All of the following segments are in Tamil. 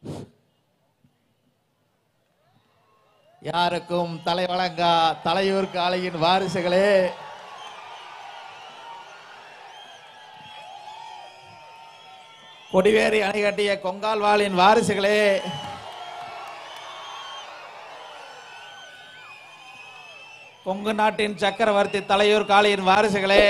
யாருக்கும் தலை வழங்கா தலையூர் காளையின் வாரிசுகளே கொடிவேறி அணை கட்டிய கொங்கால்வாளின் வாரிசுகளே கொங்கு நாட்டின் சக்கரவர்த்தி தலையூர் காளியின் வாரிசுகளே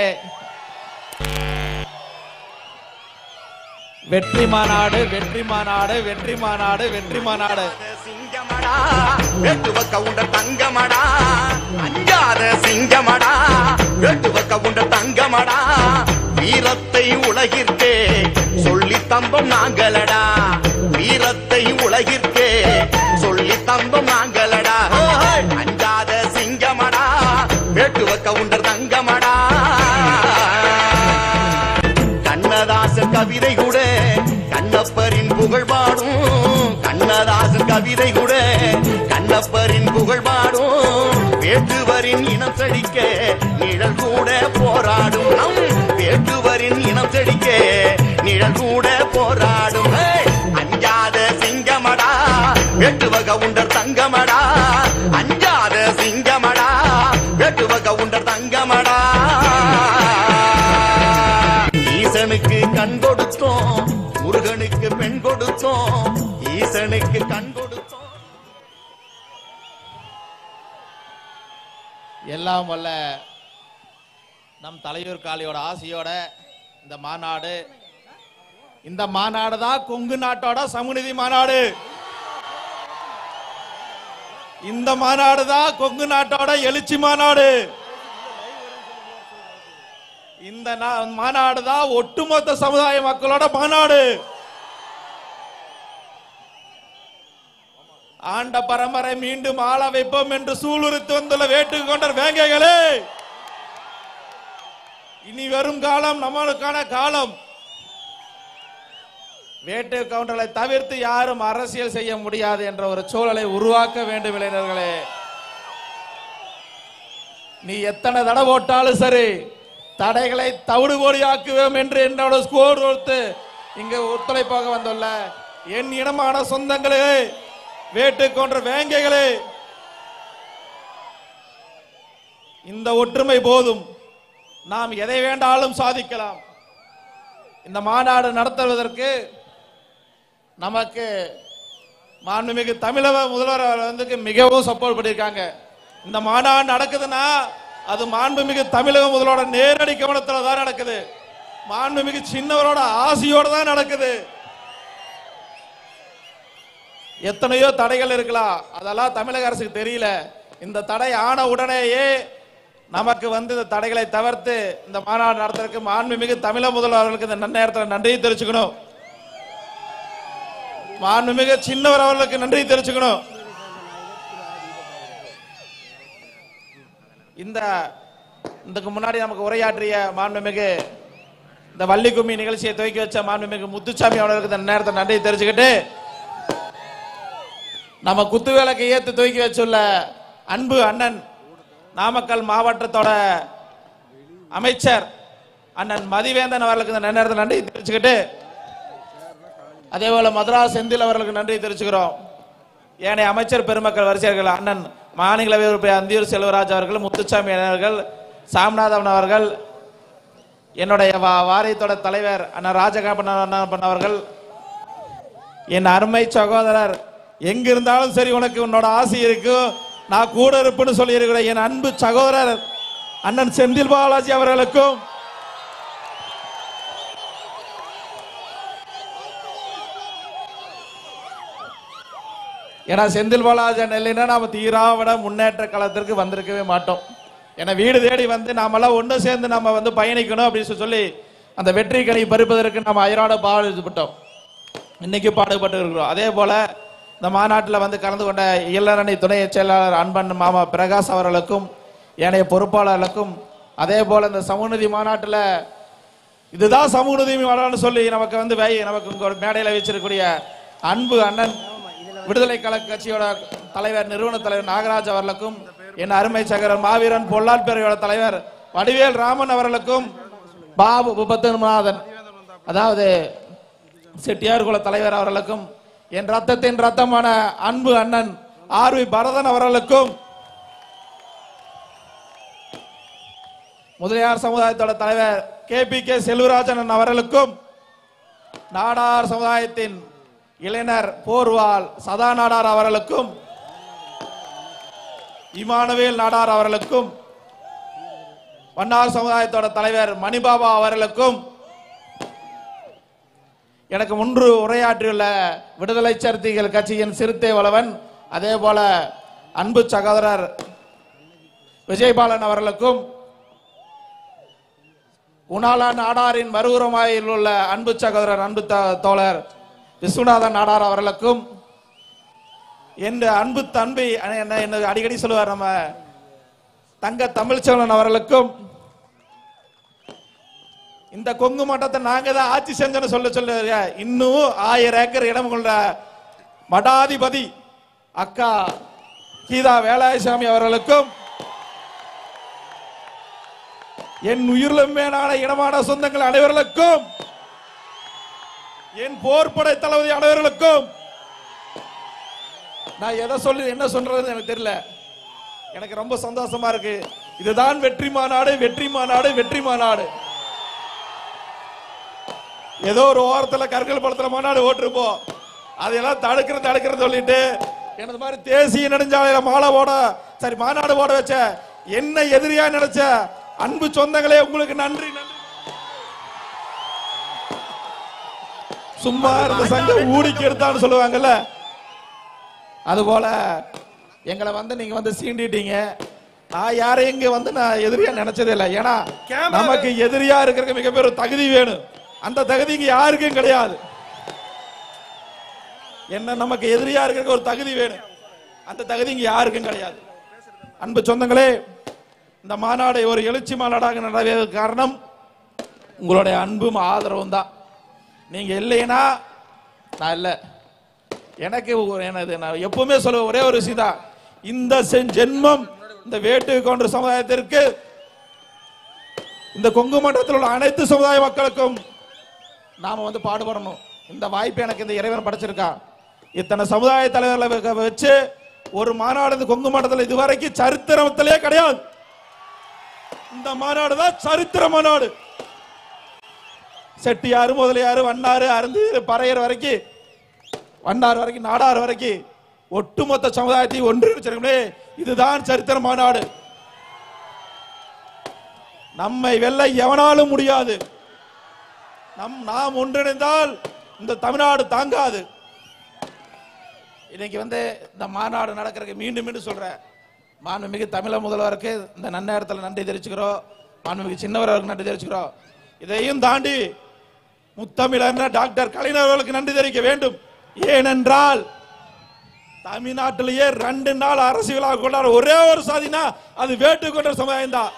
வெற்றி மாநாடு வெற்றி மாநாடு வெற்றி மாநாடு வெற்றி மாநாடு சிங்கமடா வெட்டுவ கவுண்ட தங்கமடா அஞ்சாத சிங்கமடா வெட்டுவ கவுண்ட தங்கமடா வீரத்தை உலகிற்கே சொல்லி தந்தோம் நாங்களடா வீரத்தை உலகிற்கே சொல்லி தந்தோம் நாங்களடா ஹோய்! அஞ்சாத சிங்கமடா வெட்டுவ கவுண்டர் தங்கமடா கண்ணதாசன் கவிதை கூட கண்ணப்பரின் புகழ் பாடும் கண்ணதாசன் கவிதை கூட கண்ணப்பரின் புகழ் பாடும் வேட்டுவரின் இனம் செழிக்க நிழல் கூட போராடும் நம் வேட்டுவரின் இனம் செழிக்க நிழல் கூட போராடும் ஹே! அஞ்சாத சிங்கமடா வெட்டுவ கவுண்டர் தங்கமடா அஞ்சாத சிங்கமடா வெட்டுவ கவுண்டர் தங்கமடா ஈசனுக்கு கண் கொடுத்தோம் முருகனுக்கு பெண் கொடுத்தோம் ஈசனுக்கு கண் கொடுத்தோம் எல்லாம் வல்ல நம் தலையூர் காளியோட ஆசையோட இந்த மாநாடு இந்த மாநாடு தான் கொங்கு நாட்டோட சமூகநீதி மாநாடு இந்த மாநாடு தான் கொங்கு நாட்டோட எழுச்சி மாநாடு இந்த நா- மாநாடு தான் ஒட்டுமொத்த சமுதாய மக்களோட மாநாடு ஆண்ட பரம்பரை மீண்டும் ஆள வைப்போம் என்று சூளுரித்து வந்துள்ள வேட்டுக் கொண்டர் வேங்கைகளே இனி வரும் காலம் நம்மளுக்கான காலம் வேட்டு கவுண்டர்களை தவிர்த்து யாரும் அரசியல் செய்ய முடியாது என்ற ஒரு சூழலை உருவாக்க வேண்டும் இளைஞர்களே நீ எத்தனை தடை போட்டாலும் சரி தடைகளை தவிடுபொடியாக்குவோம் என்று என்னோட ஸ்கோர் கொடுத்து இங்க ஒத்துழைப்பாக வந்துள்ள என் இனமான சொந்தங்களே வேட்டு கொன்ற வேங்கைகளே இந்த ஒற்றுமை போதும் நாம் எதை வேண்டாலும் சாதிக்கலாம் இந்த மாநாடு நடத்துவதற்கு நமக்கு மாண்புமிகு தமிழக முதல்வர் அவர் வந்து மிகவும் சப்போர்ட் பண்ணியிருக்காங்க இந்த மாநாடு நடக்குதுன்னா அது மாண்புமிகு தமிழக முதல்வரோட நேரடி கவனத்துல தான் நடக்குது மாண்புமிகு சின்னவரோட ஆசையோட தான் நடக்குது எத்தனையோ தடைகள் இருக்கலாம் அதெல்லாம் தமிழக அரசுக்கு தெரியல இந்த தடை ஆன உடனேயே நமக்கு வந்து இந்த தடைகளை தவிர்த்து இந்த மாநாடு நடத்துறதுக்கு மாண்புமிகு தமிழக முதல்வர் அவர்களுக்கு இந்த நேரத்தில் நன்றியை தெரிவிச்சுக்கணும் மாண்புமிகு சின்னவர் அவர்களுக்கு நன்றி தெரிவிச்சுக்கணும் இந்த இதுக்கு முன்னாடி நமக்கு உரையாற்றிய மாண்புமிகு இந்த வள்ளி கும்மி நிகழ்ச்சியை துவக்கி வச்ச மாண்புமிகு முத்துசாமி அவர்களுக்கு இந்த நேரத்தை நன்றி தெரிஞ்சுக்கிட்டு நம்ம குத்துவிளக்கை ஏத்து தூக்கி வச்சுள்ள அன்பு அண்ணன் நாமக்கல் மாவட்டத்தோட அமைச்சர் அண்ணன் மதிவேந்தன் அவர்களுக்கு இந்த நேரத்தில் நன்றி தெரிவிச்சுக்கிட்டு அதே போல மதுராஸ் செந்தில் அவர்களுக்கு நன்றி தெரிவிச்சுக்கிறோம் ஏனைய அமைச்சர் பெருமக்கள் வரிசையர்கள் அண்ணன் மாநிலவை உறுப்பினர் அந்தியூர் செல்வராஜ் அவர்கள் முத்துசாமி அவர்கள் சாமிநாதன் அவர்கள் என்னுடைய வா- வாரியத்தோட தலைவர் அண்ணன் ராஜகாபன் அண்ணன் அவர்கள் என் அருமை சகோதரர் எங்க இருந்தாலும் சரி உனக்கு உன்னோட ஆசை இருக்கும் நான் கூட இருப்பேன்னு சொல்லி இருக்கிற என் அன்பு சகோதரர் அண்ணன் செந்தில் பாலாஜி அவர்களுக்கும் ஏன்னா செந்தில் பாலாஜி அண்ணன் இல்லைன்னா நாம தீராவிட முன்னேற்ற களத்திற்கு வந்திருக்கவே மாட்டோம் ஏன்னா வீடு தேடி வந்து நாமெல்லாம் ஒன்று சேர்ந்து நம்ம வந்து பயணிக்கணும் அப்படின்னு சொல்லி அந்த வெற்றி கனி பறிப்பதற்கு நம்ம அயராட பாடுபட்டோம் இன்னைக்கு பாடுபட்டு இருக்கிறோம் அதே போல இந்த மாநாட்டில் வந்து கலந்து கொண்ட இளரணி துணை செயலாளர் அன்பன் மாமா பிரகாஷ் அவர்களுக்கும் ஏனைய பொறுப்பாளர்களுக்கும் அதே போல இந்த சமூகநீதி மாநாட்டில் இதுதான் சமூகநீதி மாநாடுன்னு சொல்லி நமக்கு வந்து வை நமக்கு இங்க ஒரு மேடையில் வச்சிருக்கக்கூடிய அன்பு அண்ணன் விடுதலை கழக கட்சியோட தலைவர் நிறுவன தலைவர் நாகராஜ் அவர்களுக்கும் என் அருமை சகரர் மாவீரன் பொல்லால் பேரையோட தலைவர் வடிவேல் ராமன் அவர்களுக்கும் பாபு பத்மநாதன் அதாவது செட்டியார் குல தலைவர் அவர்களுக்கும் என் ரத்தத்தின் ரத்தமான அன்பு அண்ணன் ஆர் வி பரதன் அவர்களுக்கும் முதலியார் சமுதாயத்தோட தலைவர் கே பி கே செல்வராஜன் அவர்களுக்கும் நாடார் சமுதாயத்தின் இளைஞர் போர்வால் சதா நாடார் அவர்களுக்கும் இமானுவேல் நாடார் அவர்களுக்கும் வண்ணார் சமுதாயத்தோட தலைவர் மணிபாபா அவர்களுக்கும் எனக்கு முன்று உரையாற்றியுள்ள விடுதலை சிறுத்தைகள் கட்சியின் சிறுத்தை வளவன் அதே போல அன்பு சகோதரர் விஜயபாலன் அவர்களுக்கும் உணாலா நாடாரின் மறுபுறமாயில் உள்ள அன்பு சகோதரர் அன்பு த- தோழர் விஸ்வநாதன் நாடார் அவர்களுக்கும் என்ற அன்பு தம்பி அஹ், என்ன என்ன அடிக்கடி சொல்லுவார் நம்ம தங்க தமிழ்ச்செல்வன் அவர்களுக்கும் இந்த கொங்கு மட்டத்தை நாங்க தான் ஆட்சி செஞ்சோன்னு சொல்ல சொல்ல இன்னும் ஆயிரம் ஏக்கர் இடம் கொண்ட மடாதிபதி அக்கா கீதா வேலாயசாமி அவர்களுக்கும் என் உயிரிலும் மேலான இடமான சொந்தங்கள் அனைவர்களுக்கும் என் போர்ப்படை தளபதி அனைவர்களுக்கும் நான் எதை சொல்லி என்ன சொல்றது எனக்கு தெரியல எனக்கு ரொம்ப சந்தோஷமா இருக்கு இதுதான் வெற்றி மாநாடு வெற்றி மாநாடு வெற்றி மாநாடு ஏதோ ஒரு ஓரத்துல கற்கள் படத்துல மாநாடு ஓட்டிருப்போம் அதையெல்லாம் தடுக்கிறது தடுக்கிறது சொல்லிட்டு எனது மாதிரி தேசிய நெடுஞ்சாலையில மாலை போட சரி மாநாடு போட வச்ச என்ன எதிரியா நினைச்ச அன்பு சொந்தங்களே உங்களுக்கு நன்றி நன்றி சும்மா இருந்த சங்கம் ஊடிக்கு எடுத்தான்னு சொல்லுவாங்கல்ல அதுபோல எங்களை வந்து நீங்க வந்து சீண்டிட்டீங்க நான் யாரையும் இங்க வந்து நான் எதிரியா நினைச்சதே இல்லை ஏன்னா நமக்கு எதிரியா இருக்கிற மிகப்பெரிய ஒரு தகுதி வேணும் அந்த தகுதி இங்க யாருக்கும் கிடையாது என்ன நமக்கு எதிரியா இருக்கிற ஒரு தகுதி வேணும் அந்த தகுதி இங்க யாருக்கும் கிடையாது அன்பு சொந்தங்களே இந்த மாநாடு ஒரு எழுச்சி மாநாடாக நடந்ததற்கு காரணம் உங்களுடைய அன்பும் ஆதரவும் தான் நீங்க இல்லைன்னா நான் இல்லை எனக்கு ஒரு- எனது நான் எப்பவுமே சொல்லுவேன் ஒரே ஒரு விஷயம் தான் இந்த செ- ஜென்மம் இந்த வேட்டு கொன்ற சமுதாயத்திற்கு இந்த கொங்கு மண்டலத்தில் உள்ள அனைத்து சமுதாய மக்களுக்கும் நாம வந்து பாடுபடணும் இந்த வாய்ப்பு எனக்கு இந்த இறைவன் படைச்சிருக்கான் இத்தனை சமுதாய தலைவர்களை வ- வச்சு ஒரு மாநாடு இந்த கொங்கு மண்டலத்தில் இதுவரைக்கும் சரித்திரத்திலே கிடையாது இந்த மாநாடு தான் சரித்திர மாநாடு செட்டியாரு முதலியாரு வண்ணாரு அருந்து பறையர் வரைக்கும் வண்ணார் வரைக்கும் நாடார் வரைக்கும் ஒட்டுமொத்த சமுதாயத்தையும் ஒன்றிணைச்சிருக்கே இதுதான் சரித்திர மாநாடு நம்மை வெல்ல எவனாலும் முடியாது நம் நாம் ஒன்றிணைந்தால் இந்த தமிழ்நாடு தாங்காது இன்னைக்கு வந்து இந்த மாநாடு நடக்கிறதுக்கு மீண்டும் மீண்டும் சொல்றேன் மாண்புமிகு தமிழக முதல்வருக்கு இந்த நன்னேரத்தில் நன்றி தெரிவிச்சுக்கிறோம் மாண்புமிகு சின்னவர்களுக்கு நன்றி தெரிவிச்சுக்கிறோம் இதையும் தாண்டி முத்தமிழர் டாக்டர் கலைஞர் அவர்களுக்கு நன்றி தெரிவிக்க வேண்டும் ஏனென்றால் தமிழ்நாட்டிலேயே ரெண்டு நாள் அரசு விழா கொண்டாட ஒரே ஒரு சாதினா அது வேட்டு கொண்ட சமுதாயம் தான்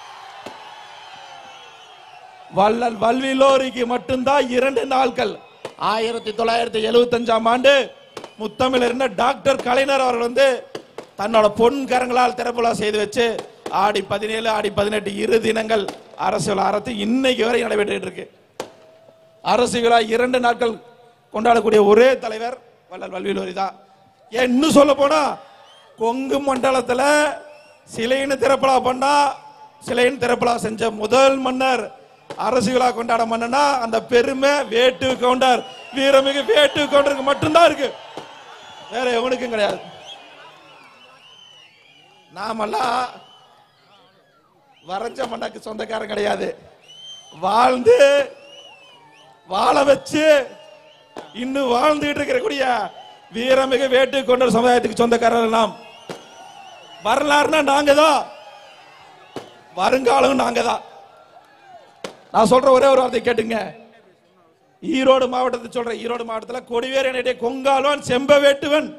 வள்ளல் வல்விலோரிக்கு மட்டும்தான் இரண்டு நாட்கள் ஆயிரத்தி தொள்ளாயிரத்தி எழுபத்தி அஞ்சாம் ஆண்டு முத்தமிழர் டாக்டர் கலைஞர் அவர்கள் வந்து தன்னோட பொன் கரங்களால் திறப்புலா செய்து வச்சு ஆடி பதினேழு ஆடி பதினெட்டு இரு தினங்கள் அரசு விழா அரசு இன்னைக்கு வரை நடைபெற்று இருக்கு அரசு விழா இரண்டு நாட்கள் கொண்டாடக்கூடிய ஒரே தலைவர் வள்ளல் வல்விலோரி தான் ஏன் இன்னும் சொல்ல போனா கொங்கு மண்டலத்துல சிலைன்னு திறப்பலா பண்ணா சிலைன்னு திறப்பலா செஞ்ச முதல் மன்னர் அரசு விழா கொண்டாட மன்னனா அந்த பெருமை வேட்டு கவுண்டர் வீரமிகு வேட்டு கவுண்டருக்கு மட்டும்தான் இருக்கு வேற எவனுக்கும் கிடையாது நாமெல்லாம் வரைஞ்ச மண்ணாக்கு சொந்தக்காரன் கிடையாது வாழ்ந்து வாழ வச்சு இன்னும் வாழ்ந்துகிட்டு இருக்கக்கூடிய வீரமிகு வேட்டு கொண்ட சமுதாயத்துக்கு சொந்தக்காரர்கள் நாம் வரலாறுனா நாங்க தான் வருங்காலம் நாங்க தான் நான் சொல்ற ஒரே ஒரு வார்த்தை கேட்டுங்க ஈரோடு மாவட்டத்தை சொல்றேன் ஈரோடு மாவட்டத்தில் கொடிவேறு என்னுடைய கொங்காலோன் செம்ப வேட்டுவன்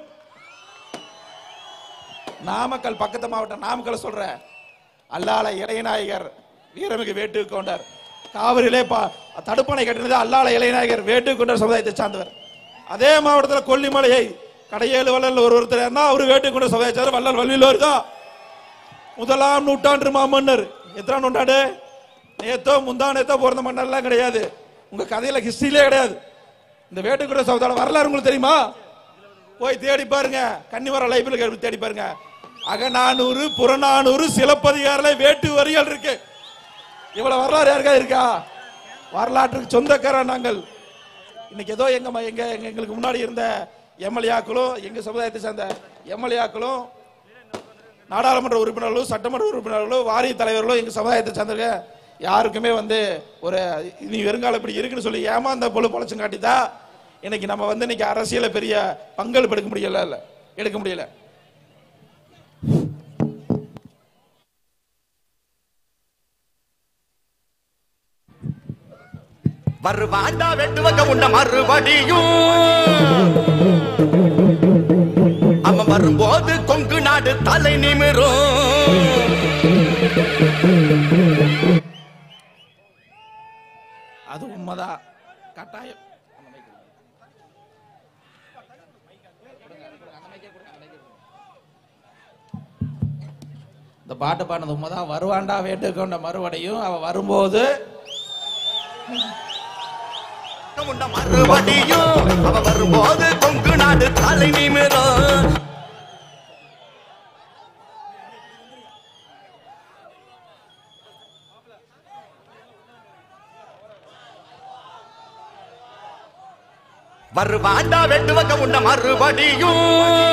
நாமக்கல் பக்கத்து மாவட்டம் நாமக்கல் சொல்றேன் அல்லால இளையநாயகர் வீரமிகு வேட்டு கொண்டார் காவிரியிலே பா தடுப்பணை கட்டினது அல்லால இளையநாயகர் வேட்டு கொண்டார் சமுதாயத்தை சார்ந்தவர் அதே மாவட்டத்தில் கொல்லிமலையை கடையேழு வள்ளல் ஒரு ஒருத்தர் அவரு வேட்டு கொண்டார் சமுதாயத்தை சார்ந்த வள்ளல் வள்ளியில் தான் முதலாம் நூற்றாண்டு மாமன்னர் எத்தனை நூற்றாண்டு நேத்தோ முந்தா நேத்தோ பிறந்த மன்னர்லாம் கிடையாது உங்க கதையில ஹிஸ்டரியிலே கிடையாது இந்த வேட்டுக்குட சமுதாய வரலாறு உங்களுக்கு தெரியுமா போய் தேடி பாருங்க கன்னிவர லைப்ரரி தேடி பாருங்க அகநானூறு புறநானூறு சிலப்பதிகாரில் வேட்டு வரிகள் இருக்கு இவ்வளவு வரலாறு யாருக்கா இருக்கா வரலாற்றுக்கு சொந்தக்காரர் நாங்கள் இன்னைக்கு ஏதோ எங்க ம- எங்க எங்க- எங்களுக்கு முன்னாடி இருந்த எம்எல்ஏக்களும் எங்க சமுதாயத்தை சேர்ந்த எம்எல்ஏக்களும் நாடாளுமன்ற உறுப்பினர்களும் சட்டமன்ற உறுப்பினர்களும் வாரிய தலைவர்களும் எங்க சமுதாயத்தை சேர்ந்தவங்க யாருக்குமே வந்து ஒரு இனி வருங்காலம் இப்படி இருக்குன்னு சொல்லி ஏமாந்த பொழு பொழைச்சும் காட்டிதான் இன்னைக்கு நம்ம வந்து இன்னைக்கு அரசியல பெரிய பங்களிப்பு எடுக்க முடியல இல்ல எடுக்க முடியல வருவாண்டா வெட்டுவங்க உண்ட மறுபடியும் அவன் வரும்போது கொங்கு நாடு தலை நிமிரும் அது உண்மைதான் கட்டாயம் இந்த பாட்டு பாடினது உண்மைதான் வருவாண்டா வேட்டுக்கொண்ட மறுபடியும் அவ வரும்போது உண்ட மறுபடியும் அவன் வரும்போது கொங்கு நாடு தலை நிமிரும் வருவாண்டா வெட்டுவங்க உண்ட மறுபடியும்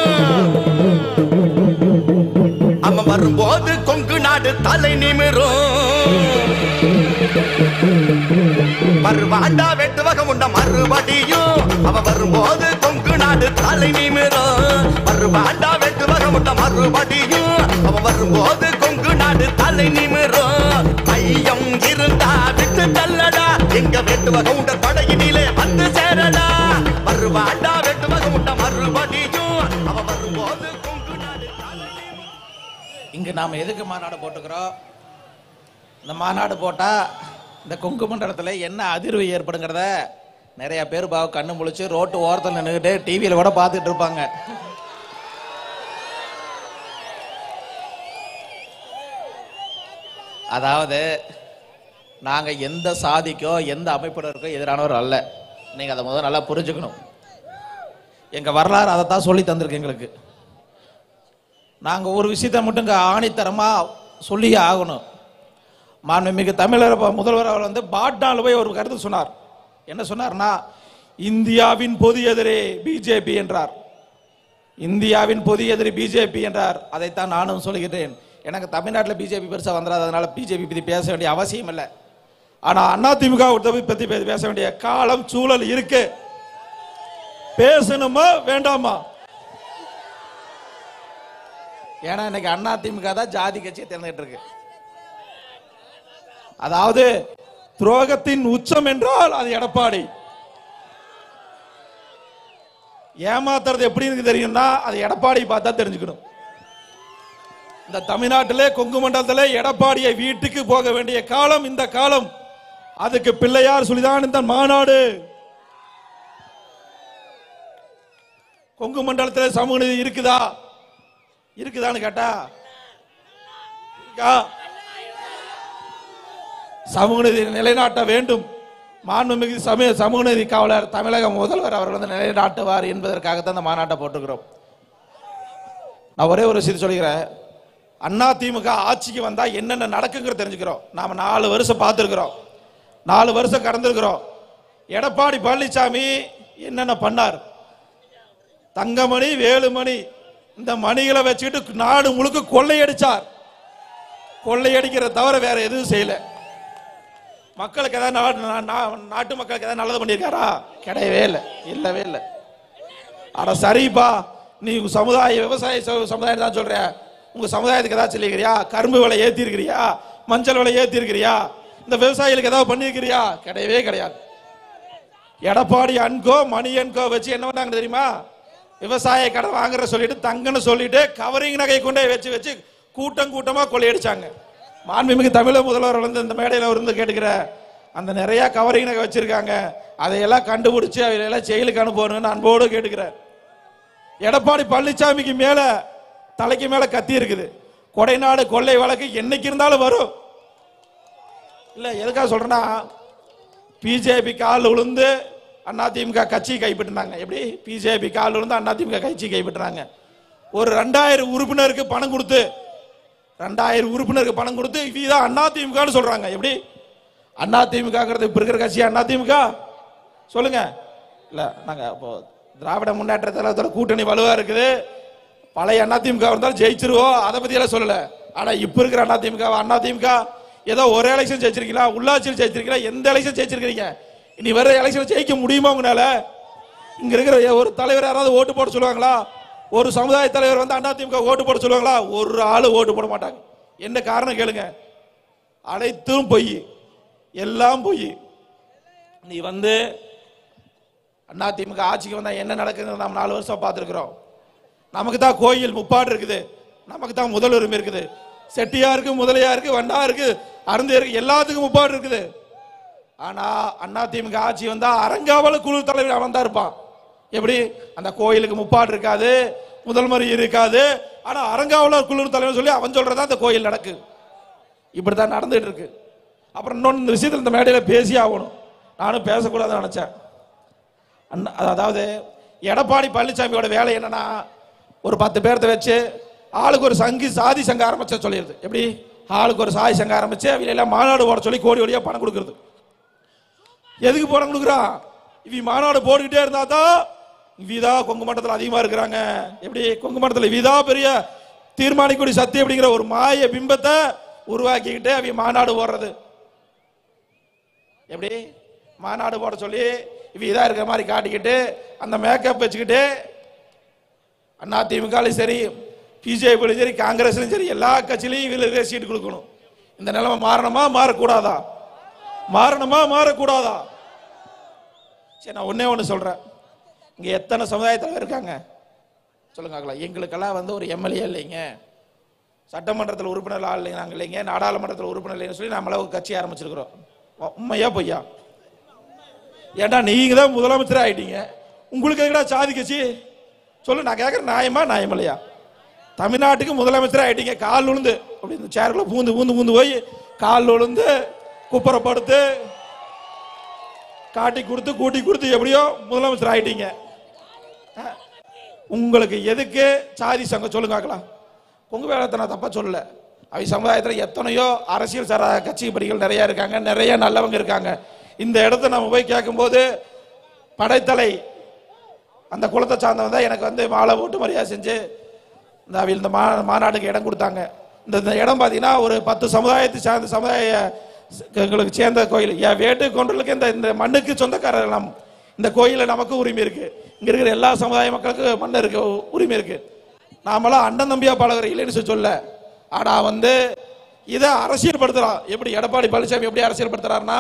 அவன் வரும்போது கொங்கு நாடு தலை நிமிரும் வருவாண்டா வெட்டுவகம் உண்ட மறுபடியும் அவ வரும்போது கொங்கு நாடு தலை நிமிரும் வருவாண்டா வெட்டுவகம் உண்ட மறுபடியும் அவ வரும்போது கொங்கு நாடு தலை நிமிரும் ஐயம் இருந்தா விட்டு தள்ளடா எங்க வெட்டுவகம் உண்ட படையினிலே வந்து சேரடா வருவாண்டா வெட்டுவகம் உண்ட மறுபடியும் அவ வரும்போது கொங்கு நாடு தலை இங்க நாம எதுக்கு மாநாடு போட்டுக்கிறோம் இந்த மாநாடு போட்டா இந்த கொங்கு மண்டலத்துல என்ன அதிர்வு ஏற்படுங்கிறத நிறைய பேர் பாவ கண்ணு முழிச்சு ரோட்டு ஓரத்தில் நின்றுக்கிட்டு டிவியில கூட பார்த்துட்டு இருப்பாங்க அதாவது நாங்க எந்த சாதிக்கோ எந்த அமைப்பினருக்கோ எதிரானவர் அல்ல நீங்க அதை முதல்ல நல்லா புரிஞ்சுக்கணும் எங்க வரலாறு அதை தான் சொல்லி தந்திருக்கு எங்களுக்கு நாங்க ஒரு விஷயத்தை மட்டும் இங்க ஆணித்தரமா சொல்லியே ஆகணும் மாண்புமிகு தமிழர் ப- முதல்வர் அவர் வந்து பாட்னால போய் ஒரு கருத்து சொன்னார் என்ன சொன்னார்னா இந்தியாவின் பொது எதிரி பிஜேபி என்றார் இந்தியாவின் பொது எதிரி பிஜேபி என்றார் அதைத்தான் நானும் சொல்கிறேன் எனக்கு தமிழ்நாட்டில் பிஜேபி பெருசா வந்துடாதனால பிஜேபி பத்தி பேச வேண்டிய அவசியம் இல்லை ஆனா அதிமுக பத்தி பே- பேச வேண்டிய காலம் சூழல் இருக்கு பேசணுமா வேண்டாமா ஏன்னா இன்னைக்கு அண்ணா திமுக தான் ஜாதி கட்சியை தேர்ந்துட்டு இருக்கு அதாவது துரோகத்தின் உச்சம் என்றால் அது எடப்பாடி ஏமாத்துறது எப்படி இருக்கு தெரியும்னா அது எடப்பாடி பார்த்தா தெரிஞ்சுக்கணும் இந்த தமிழ்நாட்டிலே கொங்கு மண்டலத்திலே எடப்பாடியை வீட்டுக்கு போக வேண்டிய காலம் இந்த காலம் அதுக்கு பிள்ளையார் சொல்லிதான் இந்த மாநாடு கொங்கு மண்டலத்தில் சமூக நீதி இருக்குதா இருக்குதான்னு கேட்டா இருக்கா சமூக நீதி நிலைநாட்ட வேண்டும் மாண்புமிகு சமய சமூக நீதி காவலர் தமிழக முதல்வர் அவர் வந்து நிலைநாட்டுவார் என்பதற்காகத்தான் இந்த மாநாட்டை போட்டுக்கிறோம் நான் ஒரே ஒரு விஷயத்தை சொல்லிக்கிறேன் அண்ணா திமுக ஆட்சிக்கு வந்தா என்னென்ன நடக்குங்கிறது தெரிஞ்சுக்கிறோம் நாம நாலு வருஷம் பார்த்துருக்கிறோம் நாலு வருஷம் கடந்திருக்கிறோம் எடப்பாடி பழனிசாமி என்னென்ன பண்ணார் தங்கமணி வேலுமணி இந்த மணிகளை வச்சுக்கிட்டு நாடு முழுக்க கொள்ளையடிச்சார் கொள்ளையடிக்கிறத தவிர வேற எதுவும் செய்யல மக்களுக்கு ஏதாவது நா- நா- நா- நாட்டு மக்களுக்கு ஏதாவது நல்லது பண்ணியிருக்காரா கிடையவே இல்லை இல்லவே இல்லை அட சரிப்பா நீ உங்க சமுதாய விவசாய ச- சமுதாயம் தான் சொல்ற உங்க சமுதாயத்துக்கு ஏதாவது சொல்லிக்கிறியா கரும்பு விலை ஏத்தி இருக்கிறியா மஞ்சள் விலை ஏத்தி இருக்கிறியா இந்த விவசாயிகளுக்கு ஏதாவது பண்ணியிருக்கிறியா கிடையவே கிடையாது எடப்பாடி அன்கோ மணி அன்கோ வச்சு என்ன பண்ணாங்க தெரியுமா விவசாய கடன் வாங்குற சொல்லிட்டு தங்கன்னு சொல்லிட்டு கவரிங் நகை கொண்டே வச்சு வச்சு கூட்டம் கூட்டமா கொள்ளையடிச்சாங்க மாண்புமிகு தமிழக முதல்வர் வந்து இந்த மேடையில் இருந்து கேட்டுக்கிற அந்த நிறைய கவரிங் நகை வச்சிருக்காங்க அதையெல்லாம் கண்டுபிடிச்சு அவையெல்லாம் செயலுக்கு அனுப்பணும்னு அன்போடு கேட்டுக்கிறார் எடப்பாடி பழனிசாமிக்கு மேல தலைக்கு மேல கத்தி இருக்குது கொடைநாடு கொள்ளை வழக்கு என்னைக்கு இருந்தாலும் வரும் இல்ல எதுக்காக சொல்றேன்னா பிஜேபி கால் விழுந்து அதிமுக கட்சி கைப்பற்றினாங்க எப்படி பிஜேபி கால் விழுந்து அதிமுக கட்சி கைப்பற்றினாங்க ஒரு ரெண்டாயிரம் உறுப்பினருக்கு பணம் கொடுத்து ரெண்டாயிரம் உறுப்பினருக்கு பணம் கொடுத்து இதுதான் அதிமுகன்னு சொல்றாங்க எப்படி அதிமுகங்கிறது இப்ப இருக்கிற கட்சி அதிமுக சொல்லுங்க இல்ல நாங்க இப்போ திராவிட முன்னேற்ற கழகத்தோட கூட்டணி வலுவா இருக்குது பழைய அதிமுக இருந்தாலும் ஜெயிச்சிருவோம் அதை பத்தி எல்லாம் சொல்லல ஆனா இப்ப இருக்கிற அதிமுக அதிமுக ஏதோ ஒரு எலெக்ஷன் ஜெயிச்சிருக்கீங்களா உள்ளாட்சியில் ஜெயிச்சிருக்கீங்களா எந்த எலெக்ஷன் ஜெயிச்சிருக்கீங்க இனி வர எலெக்ஷன் ஜெயிக்க முடியுமா உங்களால இங்க இருக்கிற ஒரு தலைவர் யாராவது ஓட்டு போட சொல்லுவாங்களா ஒரு சமுதாய தலைவர் வந்து அதிமுக ஓட்டு போட சொல்லுவாங்களா ஒரு ஆளு ஓட்டு போட மாட்டாங்க என்ன காரணம் கேளுங்க அனைத்தும் பொய் எல்லாம் பொய் நீ வந்து அதிமுக ஆட்சிக்கு வந்தா என்ன நடக்குதுன்னு நம்ம நாலு வருஷம் பார்த்துருக்குறோம் நமக்கு தான் கோயில் முப்பாடு இருக்குது நமக்கு தான் முதல் உரிமை இருக்குது செட்டியாருக்கு முதலியாருக்கு வண்டாருக்கு அருந்தையருக்கு எல்லாத்துக்கும் முப்பாடு இருக்குது ஆனா அதிமுக ஆட்சி வந்தா அரங்காவல குழு தலைவர் அவன் தான் இருப்பான் எப்படி அந்த கோயிலுக்கு முப்பாடு இருக்காது முதல் முறை இருக்காது ஆனா அரங்காவலர் குழு தலைவர் சொல்லி அவன் சொல்றதா அந்த கோயில் நடக்கு இப்படித்தான் நடந்துட்டு இருக்கு அப்புறம் இன்னொன்று இந்த விஷயத்தில் இந்த மேடையில் பேசி ஆகணும் நானும் பேசக்கூடாதுன்னு நினைச்சேன் அண்ணா அதாவது எடப்பாடி பழனிசாமியோட வேலை என்னன்னா ஒரு பத்து பேர்த்த வச்சு ஆளுக்கு ஒரு சங்கி சாதி சங்கம் ஆரம்பிச்ச சொல்லிடுது எப்படி ஆளுக்கு ஒரு சாதி சங்கம் ஆரம்பிச்சு அவங்க எல்லாம் மாநாடு போட சொல்லி கோடி கோடியா பணம் கொடுக்கறது எதுக்கு பணம் கொடுக்குறான் இவ மாநாடு போட்டுக்கிட்டே இருந்தா தான் இவிதா கொங்கு மண்டலத்தில் அதிகமா இருக்கிறாங்க எப்படி கொங்கு மண்டலத்தில் இவிதா பெரிய தீர்மானிக்கூடிய சக்தி அப்படிங்கிற ஒரு மாய பிம்பத்தை உருவாக்கிக்கிட்டு அவங்க மாநாடு போடுறது எப்படி மாநாடு போட சொல்லி இவ இதா இருக்கிற மாதிரி காட்டிக்கிட்டு அந்த மேக்கப் வச்சுக்கிட்டு அண்ணா திமுகலையும் சரி பிஜேபியிலும் சரி காங்கிரஸ்லையும் சரி எல்லா கட்சியிலையும் இவங்களுக்கு சீட்டு கொடுக்கணும் இந்த நிலைமை மாறணுமா மாறக்கூடாதா மாறணுமா மாறக்கூடாதா சரி நான் ஒண்ணே ஒன்று சொல்றேன் இங்க எத்தனை சமுதாயத்தில் இருக்காங்க சொல்லுங்க பார்க்கலாம். எங்களுக்கெல்லாம் வந்து ஒரு எம்எல்ஏ இல்லைங்க சட்டமன்றத்தில் உறுப்பினர் ஆள் இல்லைங்க நாங்கள் இல்லைங்க நாடாளுமன்றத்தில் உறுப்பினர் இல்லைன்னு சொல்லி நம்மள ஒரு கட்சி ஆரம்பிச்சிருக்கிறோம் உ- உண்மையா பொய்யா ஏன்டா நீங்க தான் முதலமைச்சர் ஆயிட்டீங்க உங்களுக்கு எங்கடா சாதி கட்சி சொல்லு நான் கேட்குறேன் நியாயமா நியாயம் இல்லையா தமிழ்நாட்டுக்கு முதலமைச்சர் ஆயிட்டீங்க கால் விழுந்து அப்படி இந்த சேருக்குள்ள பூந்து பூந்து பூந்து போய் கால் விழுந்து குப்புறப்படுத்து காட்டி கொடுத்து கூட்டி கொடுத்து எப்படியோ முதலமைச்சர் ஆயிட்டீங்க அஹ், உங்களுக்கு எதுக்கு சாதி சங்கம் சொல்லுங்க பார்க்கலாம் பொங்கு வேலத்தை நான் தப்பா சொல்லல அவை சமுதாயத்தில் எத்தனையோ அரசியல் சாரா கட்சி படிகள் நிறைய இருக்காங்க நிறைய நல்லவங்க இருக்காங்க இந்த இடத்த நம்ம போய் கேட்கும்போது படைத்தலை அந்த குலத்தை சார்ந்தவன் தான் எனக்கு வந்து மாலை போட்டு மரியாதை செஞ்சு இந்த அவையில் இந்த மா மாநாட்டுக்கு இடம் கொடுத்தாங்க இந்த இந்த இடம் பார்த்தீங்கன்னா ஒரு பத்து சமுதாயத்தை சார்ந்த சமுதாய எங்களுக்கு சேர்ந்த கோயில் என் வேட்டு கொண்டலுக்கு இந்த இந்த மண்ணுக்கு சொந்தக்காரர் நாம் இந்த கோயிலில் நமக்கு உரிமை இருக்கு இங்க இருக்கிற எல்லா சமுதாய மக்களுக்கு மண் இருக்கு உரிமை இருக்கு நாமெல்லாம் அண்ணன் தம்பியா பழகுற இல்லைன்னு சொல்லி சொல்ல ஆனா வந்து இதை அரசியல்படுத்துறான் எப்படி எடப்பாடி பழனிசாமி எப்படி அரசியல்படுத்துறாருன்னா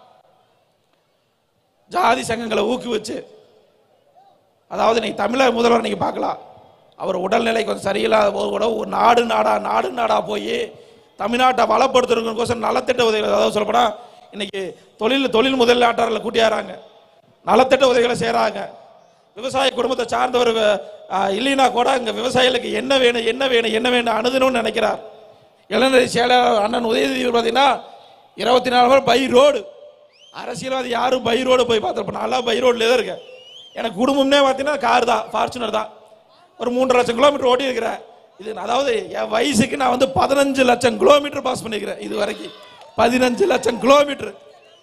ஜாதி சங்கங்களை ஊக்குவிச்சு அதாவது நீ தமிழக முதல்வர் நீங்க பார்க்கலாம் அவர் உடல்நிலை கொஞ்சம் சரியில்லாத போது கூட ஒரு நாடு நாடா நாடு நாடா போய் தமிழ்நாட்டை வளப்படுத்துறதுக்கோசம் நலத்திட்ட உதவிகள் அதாவது சொல்லப்போனா இன்னைக்கு தொழில் தொழில் முதலீட்டாளர்களை கூட்டியாராங்க நலத்திட்ட உதவிகளை செய்றாங்க விவசாய குடும்பத்தை சார்ந்தவர் அஹ், இல்லைன்னா கூட இங்க விவசாயிகளுக்கு என்ன வேணும் என்ன வேணும் என்ன வேணும் அணுதணும்னு நினைக்கிறார் இளநிலை செயலாளர் அண்ணன் உதயநிதி பார்த்தீங்கன்னா இருபத்தி நாலு மணி பை ரோடு அரசியல்வாதி யாரும் பை ரோடு போய் பார்த்துருப்போம் நான்லாம் பை ரோட்ல தான் இருக்கேன் எனக்கு குடும்பம்னே பார்த்தீங்கன்னா கார் தான் ஃபார்ச்சுனர் தான் ஒரு மூன்றரை லட்சம் கிலோமீட்டர் ஓட்டி இருக்கிறேன் இது அதாவது என் வயசுக்கு நான் வந்து பதினஞ்சு லட்சம் கிலோமீட்டர் பாஸ் பண்ணிக்கிறேன் இது வரைக்கும் பதினஞ்சு லட்சம் கிலோமீட்டர்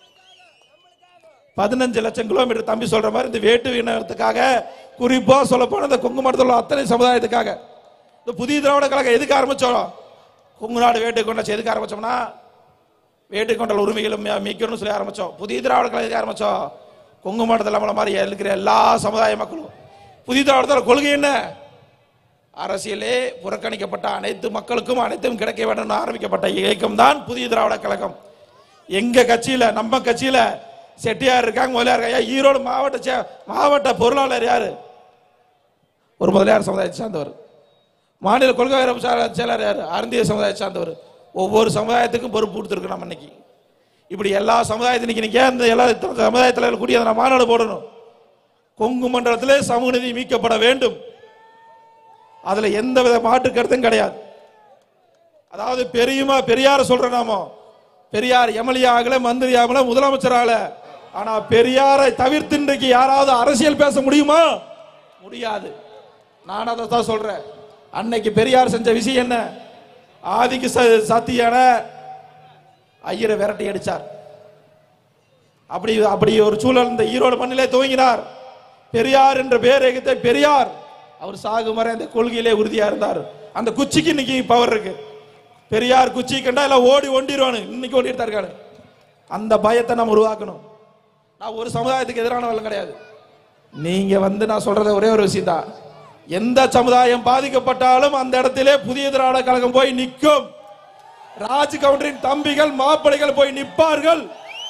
பதினஞ்சு லட்சம் கிலோமீட்டர் தம்பி சொல்ற மாதிரி இந்த வேட்டு இனத்துக்காக குறிப்பா சொல்ல போன இந்த கொங்கு மண்டலத்தில் உள்ள அத்தனை சமுதாயத்துக்காக இந்த புதிய திராவிட கழகம் எதுக்கு ஆரம்பிச்சோம் கொங்கு நாடு வேட்டு கொண்டாச்சு எதுக்கு ஆரம்பிச்சோம்னா வேட்டு கொண்டல் உரிமைகளும் மீ- மீட்கணும்னு சொல்லி ஆரம்பிச்சோம் புதிய திராவிட கழகம் எதுக்கு ஆரம்பிச்சோம் கொங்கு மண்டலத்தில் நம்மள மாதிரி இருக்கிற எல்லா சமுதாய மக்களும் புதிய திராவிடத்தோட கொள்கை என்ன அரசியலே புறக்கணிக்கப்பட்ட அனைத்து மக்களுக்கும் அனைத்தும் கிடைக்க வேண்டும் ஆரம்பிக்கப்பட்ட இயக்கம் தான் புதிய திராவிட கழகம் எங்க கட்சியில நம்ம கட்சியில செட்டியார் இருக்காங்க முதலியார் இருக்காங்க ஐயா, ஈரோடு மாவட்ட சே- மாவட்ட பொருளாளர் யாரு ஒரு முதலியார் சமுதாயத்தை சார்ந்தவர் மாநில கொள்கை சார் செயலர் யாரு அருந்திய சமுதாயத்தை சார்ந்தவர் ஒவ்வொரு சமுதாயத்துக்கும் பொறுப்பு கொடுத்துருக்கு நம்ம இன்னைக்கு இப்படி எல்லா சமுதாயத்தையும் இன்னைக்கு நீங்க ஏன் இந்த எல்லா இத்தனை சமுதாயத்தில் கூடிய அந்த மாநாடு போடணும் கொங்கு மண்டலத்திலே சமூக நீதி மீட்கப்பட வேண்டும் அதுல எந்த வித மாற்று கருத்தும் கிடையாது அதாவது பெரியுமா பெரியார சொல்ற நாமோ பெரியார் எம்எல்ஏ ஆகல மந்திரி ஆகல முதலமைச்சர் ஆகல ஆனா பெரியாரை தவிர்த்து இன்றைக்கு யாராவது அரசியல் பேச முடியுமா முடியாது நான் அதை தான் சொல்றேன் அன்னைக்கு பெரியார் செஞ்ச விஷயம் என்ன ஆதிக்கு ச- சத்தியான ஐயரை விரட்டி அடிச்சார் அப்படி அப்படி ஒரு சூழல் இந்த ஈரோடு மண்ணிலே துவங்கினார் பெரியார் என்ற பேர் எகித்த பெரியார் அவர் சாகும் வரை அந்த கொள்கையிலே உறுதியா இருந்தார் அந்த குச்சிக்கு இன்னைக்கு பவர் இருக்கு பெரியார் குச்சி கண்டா எல்லாம் ஓடி ஒண்டிடுவானு இன்னைக்கு ஓடிட்டு தான் இருக்கானு அந்த பயத்தை நம்ம உருவாக்கணும் நான் ஒரு சமுதாயத்துக்கு எதிரானவர்கள் கிடையாது நீங்க வந்து நான் சொல்றது ஒரே ஒரு விஷயம் தான் எந்த சமுதாயம் பாதிக்கப்பட்டாலும் அந்த இடத்திலே புதிய திராவிட கழகம் போய் நிற்கும் ராஜ் கவுண்டரின் தம்பிகள் மாப்பிள்ளைகள் போய் நிற்பார்கள்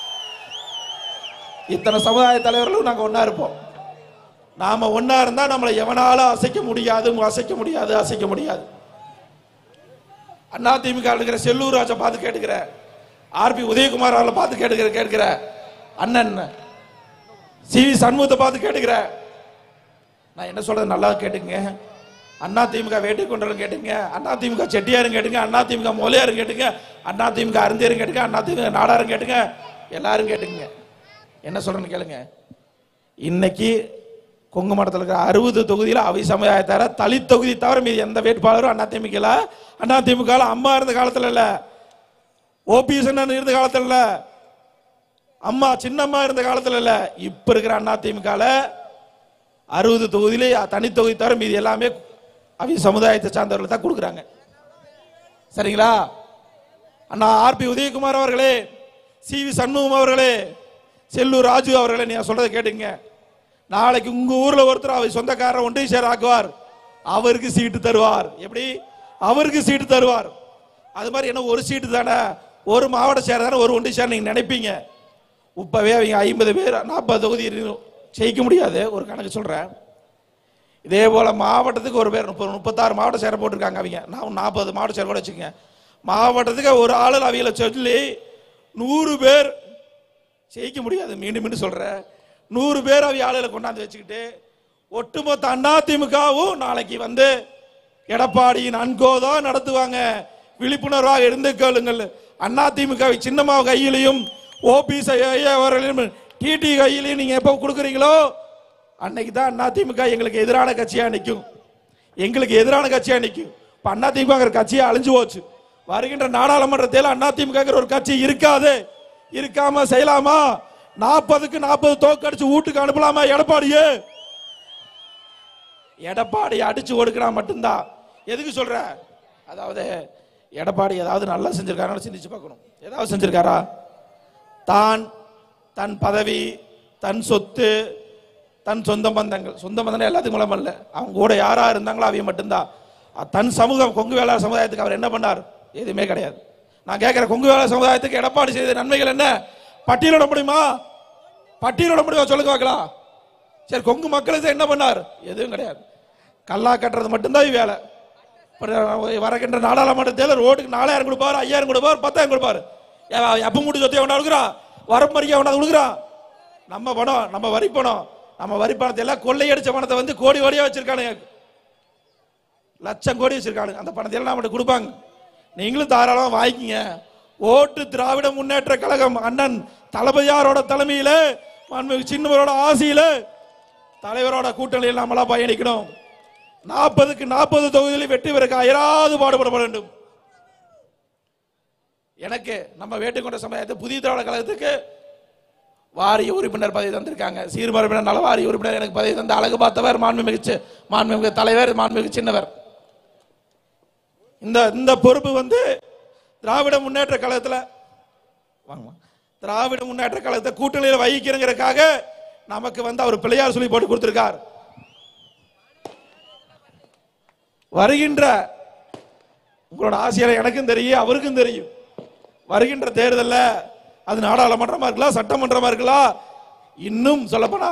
இத்தனை சமுதாய தலைவர்களும் நாங்க ஒண்ணா இருப்போம் நாம ஒண்ணா இருந்தா நம்மளை எவனாலும் அசைக்க முடியாது அசைக்க முடியாது அசைக்க முடியாது அண்ணா திமுக இருக்கிற செல்லூர் ராஜை பார்த்து கேட்டுக்கிற ஆர்பி உதயகுமார் அவர்களை பார்த்து கேட்டுக்கிற கேட்கிற அண்ணன் சி வி சண்முகத்தை பார்த்து கேட்டுக்கிற நான் என்ன சொல்றது நல்லா கேட்டுங்க அண்ணா திமுக வேட்டை கொண்டலும் கேட்டுங்க அண்ணா திமுக செட்டியாரும் கேட்டுங்க அண்ணா திமுக மொழியாரும் கேட்டுங்க அண்ணா திமுக அருந்தியரும் கேட்டுங்க அண்ணா திமுக நாடாரும் கேட்டுங்க எல்லாரும் கேட்டுங்க என்ன சொல்றேன்னு கேளுங்க இன்னைக்கு கொங்கு மண்டலத்தில் இருக்கிற அறுபது தொகுதியில் அவை சமுதாயத்தார தலித் தொகுதி தவிர மீது எந்த வேட்பாளரும் அண்ணா திமுக அண்ணா திமுக அம்மா இருந்த காலத்துல இல்ல ஓபிஎஸ் இருந்த காலத்துல இல்ல அம்மா சின்னம்மா இருந்த காலத்துல இல்ல இப்ப இருக்கிற அண்ணா திமுக அறுபது தொகுதியிலே தனி தொகுதி தவிர மீதி எல்லாமே அவை சமுதாயத்தை சார்ந்தவர்கள் தான் கொடுக்குறாங்க சரிங்களா அண்ணா ஆர்பி உதயகுமார் அவர்களே சி வி சண்முகம் அவர்களே செல்லூர் ராஜு அவர்களே நீங்க சொல்றதை கேட்டுங்க நாளைக்கு உங்க ஊர்ல ஒருத்தர் அவை சொந்தக்காரர் ஒன்றிய சேர் ஆக்குவார் அவருக்கு சீட்டு தருவார் எப்படி அவருக்கு சீட்டு தருவார் அது மாதிரி என்ன ஒரு சீட்டு தானே ஒரு மாவட்ட சேர் தானே ஒரு ஒன்றிய சேர் நீங்க நினைப்பீங்க இப்பவே அவங்க ஐம்பது பேர் நாற்பது தொகுதி இருக்கு. ஜெயிக்க முடியாது ஒரு கணக்கு சொல்றேன் இதே போல மாவட்டத்துக்கு ஒரு பேர் முப்பது முப்பத்தாறு மாவட்ட சேர போட்டிருக்காங்க அவங்க நான் நாற்பது மாவட்ட சேர கூட வச்சுக்கோங்க மாவட்டத்துக்கு ஒரு ஆளு அவங்கள சொல்லி நூறு பேர் ஜெயிக்க முடியாது மீண்டும் மீண்டும் சொல்றேன் நூறு பேர் அவங்க ஆளுகளை கொண்டாந்து வச்சுக்கிட்டு ஒட்டுமொத்த அண்ணா திமுகவும் நாளைக்கு வந்து எடப்பாடியின் அன்கோதா நடத்துவாங்க விழிப்புணர்வாக இருந்து கேளுங்கள் அண்ணா திமுக சின்னம்மா கையிலையும் ஓபிஎஸ் அவர்களையும் டிடி கையிலையும் நீங்க எப்போ கொடுக்குறீங்களோ அன்னைக்கு தான் அண்ணா திமுக எங்களுக்கு எதிரான கட்சியா நிற்கும் எங்களுக்கு எதிரான கட்சியா நிற்கும் இப்ப அண்ணா திமுக கட்சியா அழிஞ்சு போச்சு வருகின்ற நாடாளுமன்றத்தில் அண்ணா திமுக ஒரு கட்சி இருக்காது இருக்காம செய்யலாமா நாற்பதுக்கு நாற்பது தோக்கடிச்சு வீட்டுக்கு அனுப்பலாமா எடப்பாடியே எடப்பாடி அடிச்சு ஒடுக்கினா மட்டும்தான் எதுக்கு சொல்ற அதாவது எடப்பாடி ஏதாவது நல்லா செஞ்சிருக்காரு சிந்திச்சு பார்க்கணும் ஏதாவது செஞ்சிருக்காரா தான் தன் பதவி தன் சொத்து தன் சொந்த பந்தங்கள் சொந்த பந்தங்கள் எல்லாத்துக்கும் மூலம் அல்ல அவங்க கூட யாரா இருந்தாங்களோ அவங்க மட்டும்தான் அஹ் தன் சமூகம் கொங்கு வேளாண் சமுதாயத்துக்கு அவர் என்ன பண்ணார் எதுவுமே கிடையாது நான் கேட்கிற கொங்கு வேளாண் சமுதாயத்துக்கு எடப்பாடி செய்த நன்மைகள் என்ன பட்டியலிட முடியுமா பட்டியலிட முடியுமா சொல்லுங்க பார்க்கலாம் சரி கொங்கு மக்களுக்கு என்ன பண்ணார் எதுவும் கிடையாது கல்லா கட்டுறது மட்டும்தான் இவ் வேலை அப்புறம் வரக்கின்ற நாடாளுமன்ற தேர்தல் ரோட்டுக்கு நாலாயிரம் கொடுப்பாரு ஐயாயிரம் கொடுப்பாரு பத்தாயிரம் கொடுப்பாரு ஏன் எப்ப மூட்டு சொத்தை எவனா கொடுக்குறான் வரம்பறிக்கை எவனா கொடுக்குறான் நம்ம பணம் நம்ம வரி பணம் நம்ம வரி பணத்தை எல்லாம் கொள்ளையடிச்ச பணத்தை வந்து கோடி கோடியா வச்சிருக்கானுங்க லட்சம் கோடி வச்சிருக்கானுங்க அந்த பணத்தை எல்லாம் நம்மகிட்ட கொடுப்பாங்க நீங்களும் தாராளமா வாங்கிக்கங்க ஓட்டு திராவிட முன்னேற்ற கழகம் அண்ணன் தளபதியாரோட தலைமையில மாண்புமிகு சின்னவரோட ஆசையில தலைவரோட கூட்டணியில் நம்மளா பயணிக்கணும் நாற்பதுக்கு நாற்பது தொகுதியில் வெற்றி பெறக்க அயராது பாடுபட வேண்டும் எனக்கு நம்ம வேட்டுக்கொண்ட சமுதாயத்தை புதிய திராவிட கழகத்துக்கு வாரிய உறுப்பினர் பதவி தந்திருக்காங்க சீர்மரபினர் நல வாரிய உறுப்பினர் எனக்கு பதவி தந்த அழகு பார்த்தவர் மாண்புமிகு சி- மாண்புமிகு தலைவர் மாண்புமிகு சின்னவர் இந்த இந்த பொறுப்பு வந்து திராவிட முன்னேற்ற கழகத்துல வாங்கம்மா. திராவிட முன்னேற்ற கழகத்தை கூட்டணியில் வகிக்கிறங்கிறதுக்காக நமக்கு வந்து அவர் பிள்ளையார் சொல்லி போட்டு கொடுத்திருக்கார் வருகின்ற உங்களோட ஆசையில எனக்கும் தெரியும் அவருக்கும் தெரியும் வருகின்ற தேர்தல்ல அது நாடாளுமன்றமா இருக்கலாம் சட்டமன்றமா இருக்கலாம் இன்னும் சொல்லப்போனா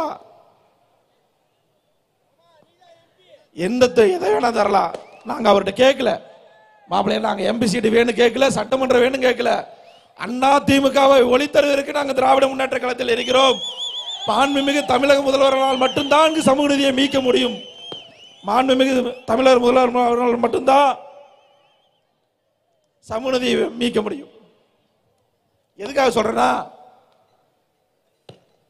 எந்த த- எதை வேணா தரலாம் நாங்க அவர்கிட்ட கேட்கல மாப்பிள்ளைய நாங்க எம்பி சீட்டு வேணும் கேட்கல சட்டமன்றம் வேணும் கேட்கல அண்ணா திமுகவை ஒளித்தருவதற்கு நாங்க திராவிட முன்னேற்ற கழகத்தில் இருக்கிறோம் மாண்புமிகு தமிழக முதல்வரால் மட்டும்தான் இங்கு சமூக நீதியை மீட்க முடியும் மாண்புமிகு தமிழர் முதல்வர் அவர்களால் மட்டும்தான் சமூக நீதியை மீட்க முடியும் எதுக்காக சொல்றேன்னா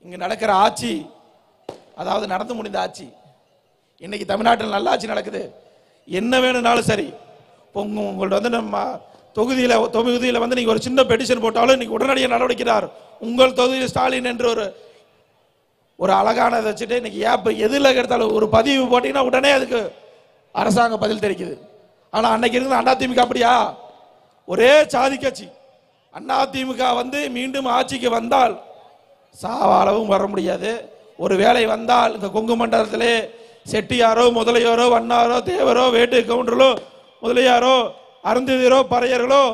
இங்க நடக்கிற ஆட்சி அதாவது நடந்து முடிந்த ஆட்சி இன்னைக்கு தமிழ்நாட்டில் நல்ல ஆட்சி நடக்குது என்ன வேணும்னாலும் சரி இப்போ உங்க உங்கள்ட்ட வந்து நம்ம தொகுதியில் தொகுதியில் வந்து நீங்க ஒரு சின்ன பெட்டிஷன் போட்டாலும் இன்னைக்கு உடனடியாக நடவடிக்கிறார் உங்கள் தொகுதியில் ஸ்டாலின் என்று ஒரு ஒரு அழகானதை வச்சுட்டு இன்னைக்கு ஏப் எதில் எடுத்தாலும் ஒரு பதிவு போட்டீங்கன்னா உடனே அதுக்கு அரசாங்கம் பதில் தெரிக்குது ஆனா அன்னைக்கு இருந்த அதிமுக அப்படியா ஒரே சாதி கட்சி அதிமுக வந்து மீண்டும் ஆட்சிக்கு வந்தால் சாவாளவும் வர முடியாது ஒரு வேளை வந்தால் இந்த கொங்கு மண்டலத்திலே செட்டியாரோ முதலியாரோ வண்ணாரோ தேவரோ வேட்டு கவுண்டரோ முதலியாரோ அருந்ததியரோ பறையர்களோ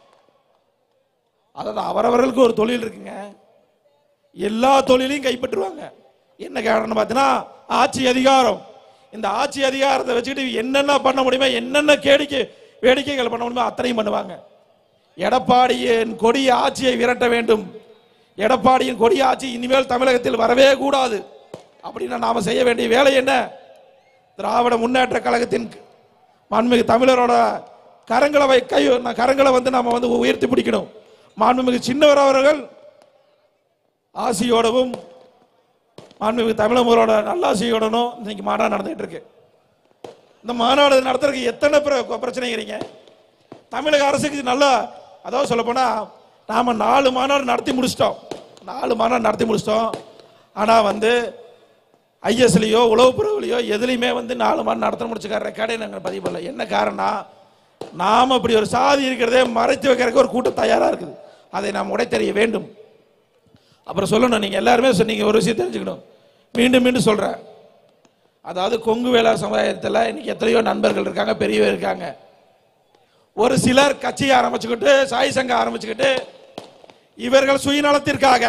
அதாவது அவரவர்களுக்கு ஒரு தொழில் இருக்குங்க எல்லா தொழிலையும் கைப்பற்றுவாங்க என்ன காரணம் பார்த்தீங்கன்னா ஆட்சி அதிகாரம் இந்த ஆட்சி அதிகாரத்தை வச்சுக்கிட்டு என்னென்ன பண்ண முடியுமோ என்னென்ன கேடிக்கை வேடிக்கைகள் பண்ண முடியுமோ அத்தனையும் பண்ணுவாங்க எடப்பாடியின் கொடிய ஆட்சியை விரட்ட வேண்டும் எடப்பாடியின் கொடிய ஆட்சி இனிமேல் தமிழகத்தில் வரவே கூடாது அப்படின்னா நாம செய்ய வேண்டிய வேலை என்ன திராவிட முன்னேற்ற கழகத்தின் மாண்புமிகு தமிழரோட கரங்களை வை கை கரங்களை வந்து நாம வந்து உயர்த்தி பிடிக்கணும் மாண்புமிகு சின்னவர் அவர்கள் ஆசியோடவும் மாண்புமிகு தமிழர்களோட நல்லாசியோடனும் இன்னைக்கு மாநாடு நடந்துகிட்டு இருக்கு இந்த மாநாடு நடத்துறதுக்கு எத்தனை பிர- பிரச்சனைங்கிறீங்க தமிழக அரசுக்கு இது நல்லா அதாவது சொல்ல போனா நாம நாலு மாநாடு நடத்தி முடிச்சிட்டோம் நாலு மாநாடு நடத்தி முடிச்சிட்டோம் ஆனா வந்து ஐஎஸ்லையோ உளவுப்புறவுலையோ எதுலையுமே வந்து நாலு மாநாடு நடத்த முடிச்சுக்கார ரெக்கார்டே நாங்கள் பதிவு பண்ணல என்ன காரணம் நாம இப்படி ஒரு சாதி இருக்கிறதே மறைத்து வைக்கிறதுக்கு ஒரு கூட்டம் தயாரா இருக்குது அதை நாம் உடைத்தெறிய வேண்டும் அப்புறம் சொல்லணும் நீங்க எல்லாருமே சொன்னீங்க ஒரு விஷயம் தெரிஞ்சுக்கணும் மீண்டும் மீண்டும் சொல்றேன் அதாவது கொங்கு வேளாண் சமுதாயத்தில் இன்னைக்கு எத்தனையோ நண்பர்கள் இருக்காங்க பெரியவர் இருக்காங்க ஒரு சிலர் கட்சியை ஆரம்பிச்சுக்கிட்டு சாய் சங்கம் ஆரம்பிச்சுக்கிட்டு இவர்கள் சுயநலத்திற்காக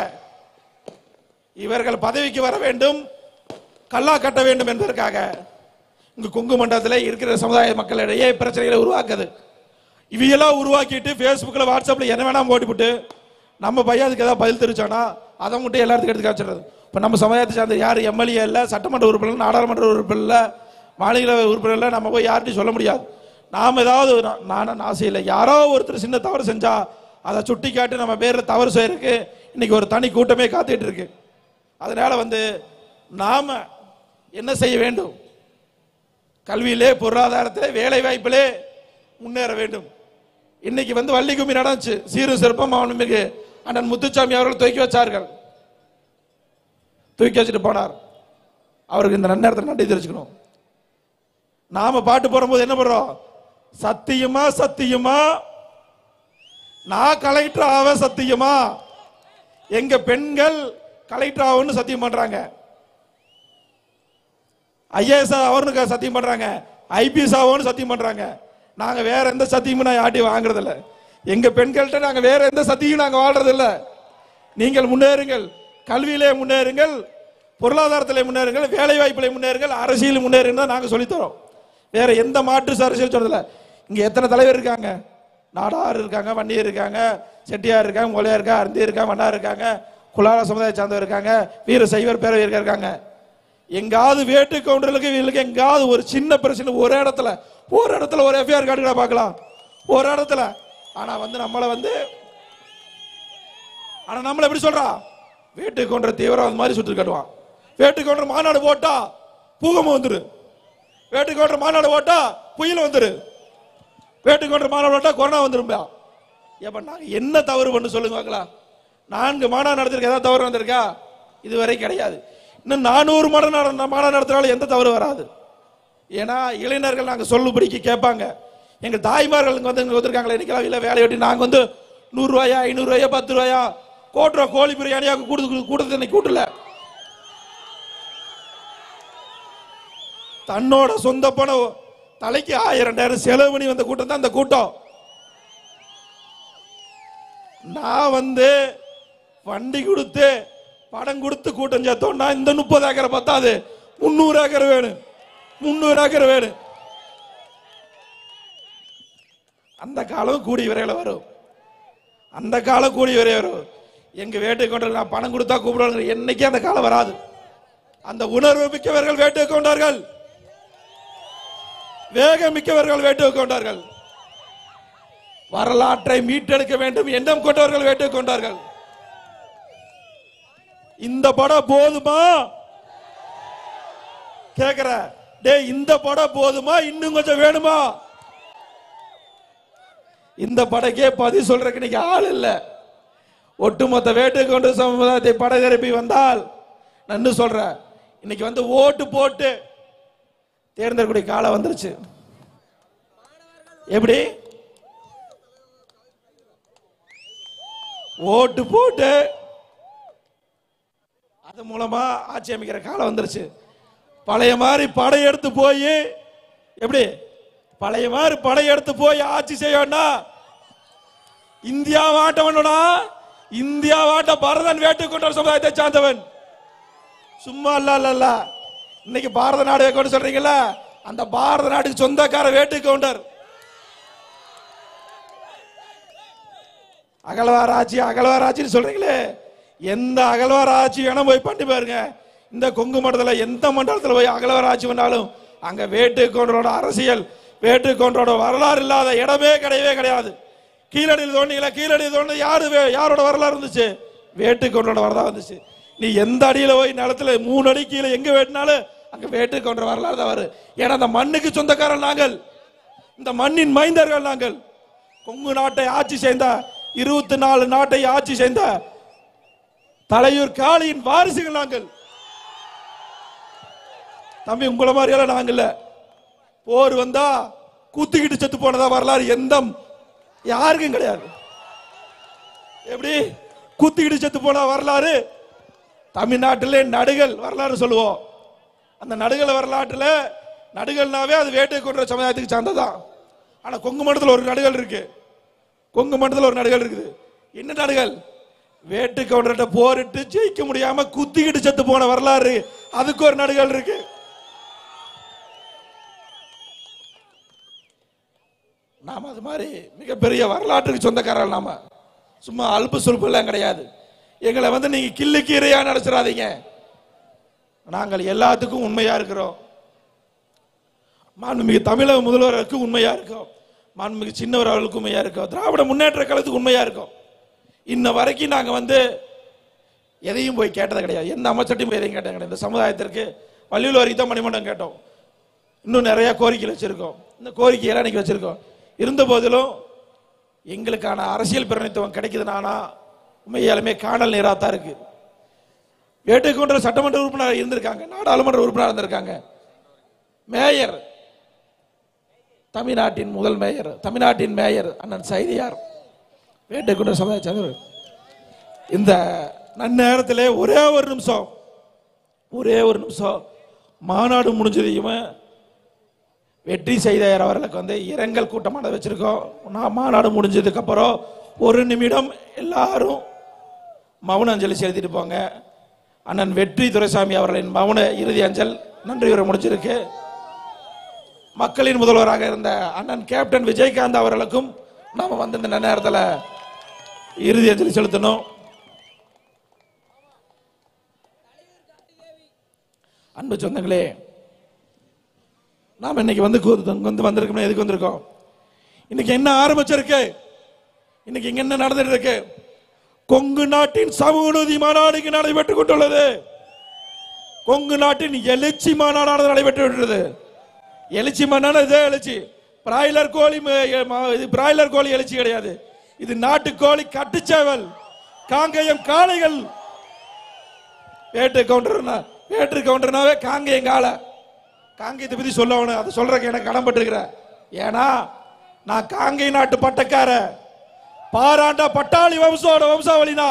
இவர்கள் பதவிக்கு வர வேண்டும் கல்லா கட்ட வேண்டும் என்பதற்காக இங்கு கொங்கு மண்டலத்தில் இருக்கிற சமுதாய மக்களிடையே பிரச்சனைகளை உருவாக்குது இவையெல்லாம் உருவாக்கிட்டு ஃபேஸ்புக்கில் வாட்ஸ்அப்பில் என்ன வேணாம் போட்டுவிட்டு நம்ம பையன் அதுக்கு ஏதாவது பதில் தெரிவிச்சானா அதை மட்டும் எல்லாத்துக்கும் எடுத்து காய்ச்சிடுறது இப்போ நம்ம சமுதாயத்தை சார்ந்த யார் எம்எல்ஏ இல்லை சட்டமன்ற உறுப்பினர் நாடாளுமன்ற உறுப்பினர் இல்லை மாநில உறுப்பினர் இல்லை நம்ம போய் யார்கிட்டையும் சொல்ல முடியாது நாம் ஏதாவது நா- நானும் ஆசை இல்லை யாரோ ஒருத்தர் சின்ன தவறு செஞ்சா அதை சுட்டி காட்டி நம்ம பேர்ல தவறு செய்யறதுக்கு இன்னைக்கு ஒரு தனி கூட்டமே காத்துட்டு இருக்கு அதனால வந்து நாம என்ன செய்ய வேண்டும் கல்வியிலே பொருளாதாரத்திலே வேலை வாய்ப்பிலே முன்னேற வேண்டும் இன்னைக்கு வந்து வள்ளி கும்மி நடந்துச்சு சீரும் சிறப்பும் அவனுமிகு அண்ணன் முத்துச்சாமி அவர்கள் தூக்கி வச்சார்கள் தூக்கி வச்சுட்டு போனார் அவருக்கு இந்த நன்னேரத்தில் நன்றி தெரிஞ்சுக்கணும் நாம பாட்டு போடும்போது என்ன பண்றோம் சத்தியமா சத்தியமா நான் கலெக்டர் ஆவ சத்தியமா எங்க பெண்கள் கலெக்டர் ஆகும்னு சத்தியம் பண்றாங்க ஐஏஎஸ் அவர்னு சத்தியம் பண்றாங்க ஐபிஎஸ் ஆகும்னு சத்தியம் பண்றாங்க நாங்க வேற எந்த சத்தியமும் நான் யார்ட்டையும் வாங்குறது இல்ல எங்க பெண்கள்கிட்ட நாங்க வேற எந்த சத்தியும் நாங்க வாழ்றது இல்ல நீங்கள் முன்னேறுங்கள் கல்வியிலே முன்னேறுங்கள் பொருளாதாரத்திலே முன்னேறுங்கள் வேலை வாய்ப்பிலே முன்னேறுங்கள் அரசியல் முன்னேறுங்க தான் நாங்க சொல்லித்தரோம் வேற எந்த மாற்று அரசியல் சொல்றதில்ல இங்க எத்தனை தலைவர் இருக்காங்க நாடார் இருக்காங்க வண்டியர் இருக்காங்க செட்டியார் இருக்காங்க மொழியார் இருக்கா அருந்தி இருக்காங்க மன்னார் இருக்காங்க குலால சமுதாய சார்ந்தவர் இருக்காங்க வீர சைவர் பேரவை இருக்காங்க எங்காவது வேட்டு கவுண்டர்களுக்கு இவங்களுக்கு எங்காவது ஒரு சின்ன பிரச்சனை ஒரு இடத்துல ஒரு இடத்துல ஒரு எஃப்ஐஆர் காட்டுக்கா பார்க்கலாம் ஒரு இடத்துல ஆனா வந்து நம்மளை வந்து ஆனா நம்மள எப்படி சொல்றா வேட்டு கொன்ற தீவிரவாத மாதிரி சுட்டு காட்டுவான் வேட்டு கொன்ற மாநாடு போட்டா பூகம்பம் வந்துரு வேட்டு கொன்ற மாநாடு போட்டா புயல் வந்துரு வேட்டு கொன்ற மாநாடு போட்டா கொரோனா வந்துரும்பா ஏப்ப நாங்க என்ன தவறு பண்ணு சொல்லுங்க பார்க்கலாம் நான்கு மாநாடு நடத்திருக்க ஏதாவது தவறு வந்திருக்கா இதுவரை கிடையாது இன்னும் நானூறு மாநாடு நட- மாநாடு நடத்தினாலும் எந்த தவறு வராது ஏன்னா இளைஞர்கள் நாங்க சொல்லுபடிக்கு கேட்பாங்க எங்க தாய்மார்கள் இங்க வந்து இங்க வந்திருக்காங்களே இன்னைக்கு இல்ல வேலையை விட்டு நாங்க வந்து நூறு ரூபாயா ஐநூறு ரூபாயா பத்து ரூபாயா கோட்டுற கோழி பிரியாணியா கூடுது கூட்டத்தை இன்னைக்கு கூட்டல தன்னோட சொந்த பணம் தலைக்கு ஆயிரம் ரெண்டாயிரம் செலவு பண்ணி வந்த கூட்டம் தான் அந்த கூட்டம் நான் வந்து வண்டி கொடுத்து படம் கொடுத்து கூட்டம் சேர்த்தோம்னா இந்த முப்பது ஏக்கரை பத்தாது முந்நூறு ஏக்கர் வேணும் முந்நூறு ஏக்கர் வேணும் அந்த காலம் கூடி விரைவில் வரும் அந்த காலம் கூடி விரைவில் வரும் எங்க வேட்டை கொண்டு நான் பணம் கொடுத்தா கூப்பிடுவாங்க என்னைக்கே அந்த காலம் வராது அந்த உணர்வு மிக்கவர்கள் வேட்டை கொண்டார்கள் வேகம் மிக்கவர்கள் வேட்டை கொண்டார்கள் வரலாற்றை மீட்டெடுக்க வேண்டும் எண்ணம் கொண்டவர்கள் வேட்டை கொண்டார்கள் இந்த படம் போதுமா கேக்குற டேய் இந்த படம் போதுமா இன்னும் கொஞ்சம் வேணுமா இந்த படக்கே பதில் சொல்றதுக்கு இன்னைக்கு ஆள் இல்ல ஒட்டுமொத்த வேட்டு கொண்டு சமுதாயத்தை படகிரப்பி வந்தால் நான் இன்னும் சொல்றேன் இன்னைக்கு வந்து ஓட்டு போட்டு தேர்ந்தெடுக்கக்கூடிய காலம் வந்துருச்சு எப்படி ஓட்டு போட்டு அது மூலமா ஆட்சி அமைக்கிற காலம் வந்துருச்சு பழைய மாதிரி படையெடுத்து போய் எப்படி பழைய மாதிரி படையெடுத்து போய் ஆட்சி செய்யணும்னா இந்தியா ஆட்டவனா இந்தியா ஆட்ட பரதன் வேட்டுக்கொண்ட சமுதாயத்தை சார்ந்தவன் சும்மா இல்ல இல்ல இல்ல இன்னைக்கு பாரத நாடு கொண்டு சொல்றீங்கல்ல அந்த பாரத நாட்டுக்கு சொந்தக்கார வேட்டு கவுண்டர் அகழ்வார் ஆட்சி அகழ்வார் ஆட்சின்னு சொல்றீங்களே எந்த அகழ்வார் ஆட்சி வேணா போய் பண்ணி பாருங்க இந்த கொங்கு மண்டலத்தில் எந்த மண்டலத்தில் போய் அகழ்வார் ஆட்சி பண்ணாலும் அங்க வேட்டு கவுண்டரோட அரசியல் வேட்டு கவுண்டரோட வரலாறு இல்லாத இடமே கிடையவே கிடையாது கீழடியில் தோண்டிங்களா கீழடியில் தோண்டி யாரு வே- யாரோட வரலாறு இருந்துச்சு வேட்டு கவுண்டரோட வரலாறு இருந்துச்சு நீ எந்த அடியில போய் நிலத்துல மூணு அடி கீழே எங்க வேட்டினாலும் அங்க வேட்டு கவுண்டர வரலாறு தான் வரும் ஏன்னா அந்த மண்ணுக்கு சொந்தக்காரன் நாங்கள் இந்த மண்ணின் மைந்தர்கள் நாங்கள் கொங்கு நாட்டை ஆட்சி செய்த இருபத்தி நாலு நாட்டை ஆட்சி செய்த தலையூர் காளியின் வாரிசுகள் நாங்கள் தம்பி உங்களை மாதிரியெல்லாம் நாங்கள் இல்ல போர் வந்தா குத்திக்கிட்டு செத்து போனதா வரலாறு எந்த யாருக்கும் கிடையாது எப்படி குத்திக்கிட்டு செத்து போன வரலாறு தமிழ்நாட்டிலே நடுகள் வரலாறு சொல்லுவோம் அந்த நடுகள் வரலாற்றுல நடுகள்னாவே அது வேட்டை கொன்ற சமுதாயத்துக்கு சார்ந்ததான் ஆனா கொங்கு மண்டலத்தில் ஒரு நடுகள் இருக்கு கொங்கு மண்டலத்தில் ஒரு நடுகள் இருக்குது என்ன நடுகள் வேட்டு கவுண்டர்கிட்ட போரிட்டு ஜெயிக்க முடியாம குத்திக்கிட்டு செத்து போன வரலாறு அதுக்கு ஒரு நடுகள் இருக்கு நாம அது மாதிரி மிகப்பெரிய வரலாற்றுக்கு சொந்தக்காரர்கள் நாம சும்மா அல்ப சுல்பு எல்லாம் கிடையாது எங்களை வந்து நீங்க கிள்ளு கீரையா நினைச்சிடாதீங்க நாங்கள் எல்லாத்துக்கும் உண்மையா இருக்கிறோம் மாண்புமிகு தமிழக முதல்வருக்கு உண்மையா இருக்கோம் மாண்புமிகு சின்னவர் அவர்களுக்கு உண்மையா இருக்கோம் திராவிட முன்னேற்ற கழகத்துக்கு உண்மையா இருக்கோம் இன்ன வரைக்கும் நாங்க வந்து எதையும் போய் கேட்டது கிடையாது எந்த அமைச்சர்ட்டையும் போய் எதையும் கேட்டது கிடையாது இந்த சமுதாயத்திற்கு வள்ளியூர் வரைக்கும் தான் மணிமண்டம் கேட்டோம் இன்னும் நிறைய கோரிக்கை வச்சிருக்கோம் இந்த கோரிக்கையெல்லாம் இன்னைக்கு வச்சிருக்கோம் இருந்த போதிலும் எங்களுக்கான அரசியல் பிரதிநிதித்துவம் கிடைக்குதுனானா உண்மையாலுமே காணல் நீராக தான் இருக்கு வேட்டைக்கொன்ற சட்டமன்ற உறுப்பினர் இருந்திருக்காங்க நாடாளுமன்ற உறுப்பினர் இருந்திருக்காங்க மேயர் தமிழ்நாட்டின் முதல் மேயர் தமிழ்நாட்டின் மேயர் அண்ணன் சைதியார் வேட்டைக்குன்ற சமுதாய சேர்ந்தவர் இந்த நன்னேரத்திலே ஒரே ஒரு நிமிஷம் ஒரே ஒரு நிமிஷம் மாநாடு முடிஞ்சதையுமே வெற்றி செய்தார் அவர்களுக்கு வந்து இரங்கல் கூட்டமானது வச்சிருக்கோம் நான் மாநாடு முடிஞ்சதுக்கு அப்புறம் ஒரு நிமிடம் எல்லாரும் மௌன அஞ்சலி செலுத்திட்டு போங்க அண்ணன் வெற்றி துரைசாமி அவர்களின் மௌன இறுதி அஞ்சல் நன்றி உரை முடிஞ்சிருக்கு மக்களின் முதல்வராக இருந்த அண்ணன் கேப்டன் விஜயகாந்த் அவர்களுக்கும் நாம வந்து இந்த நேரத்தில் இறுதி அஞ்சலி செலுத்தணும் அன்பு சொந்தங்களே நாம் இன்னைக்கு வந்து கூ- வந்து வந்திருக்கோம் எதுக்கு வந்திருக்கோம் இன்னைக்கு என்ன ஆரம்பிச்சிருக்கு இன்னைக்கு இங்க என்ன நடந்துட்டு இருக்கு கொங்கு நாட்டின் சமூக நீதி மாநாடு இங்கு நடைபெற்றுக் கொண்டுள்ளது கொங்கு நாட்டின் எழுச்சி மாநாடானது நடைபெற்று எழுச்சி மாநாடு இதே எழுச்சி பிராய்லர் கோழி ம- ம- இது பிராய்லர் கோழி எழுச்சி கிடையாது இது நாட்டு கோழி கட்டுச்சேவல் காங்கேயம் காளைகள் வேட்டு கவுண்டர்னா வேட்டு கவுண்டர்னாவே காங்கேயம் காளை காங்கேயத்தை பத்தி சொல்லணும் அதை சொல்றதுக்கு எனக்கு கடன்பட்டிருக்கிறேன் ஏன்னா நான் காங்கேய நாட்டு பட்டக்கார பாராண்ட பட்டாளி வம்சோட வம்சாவளினா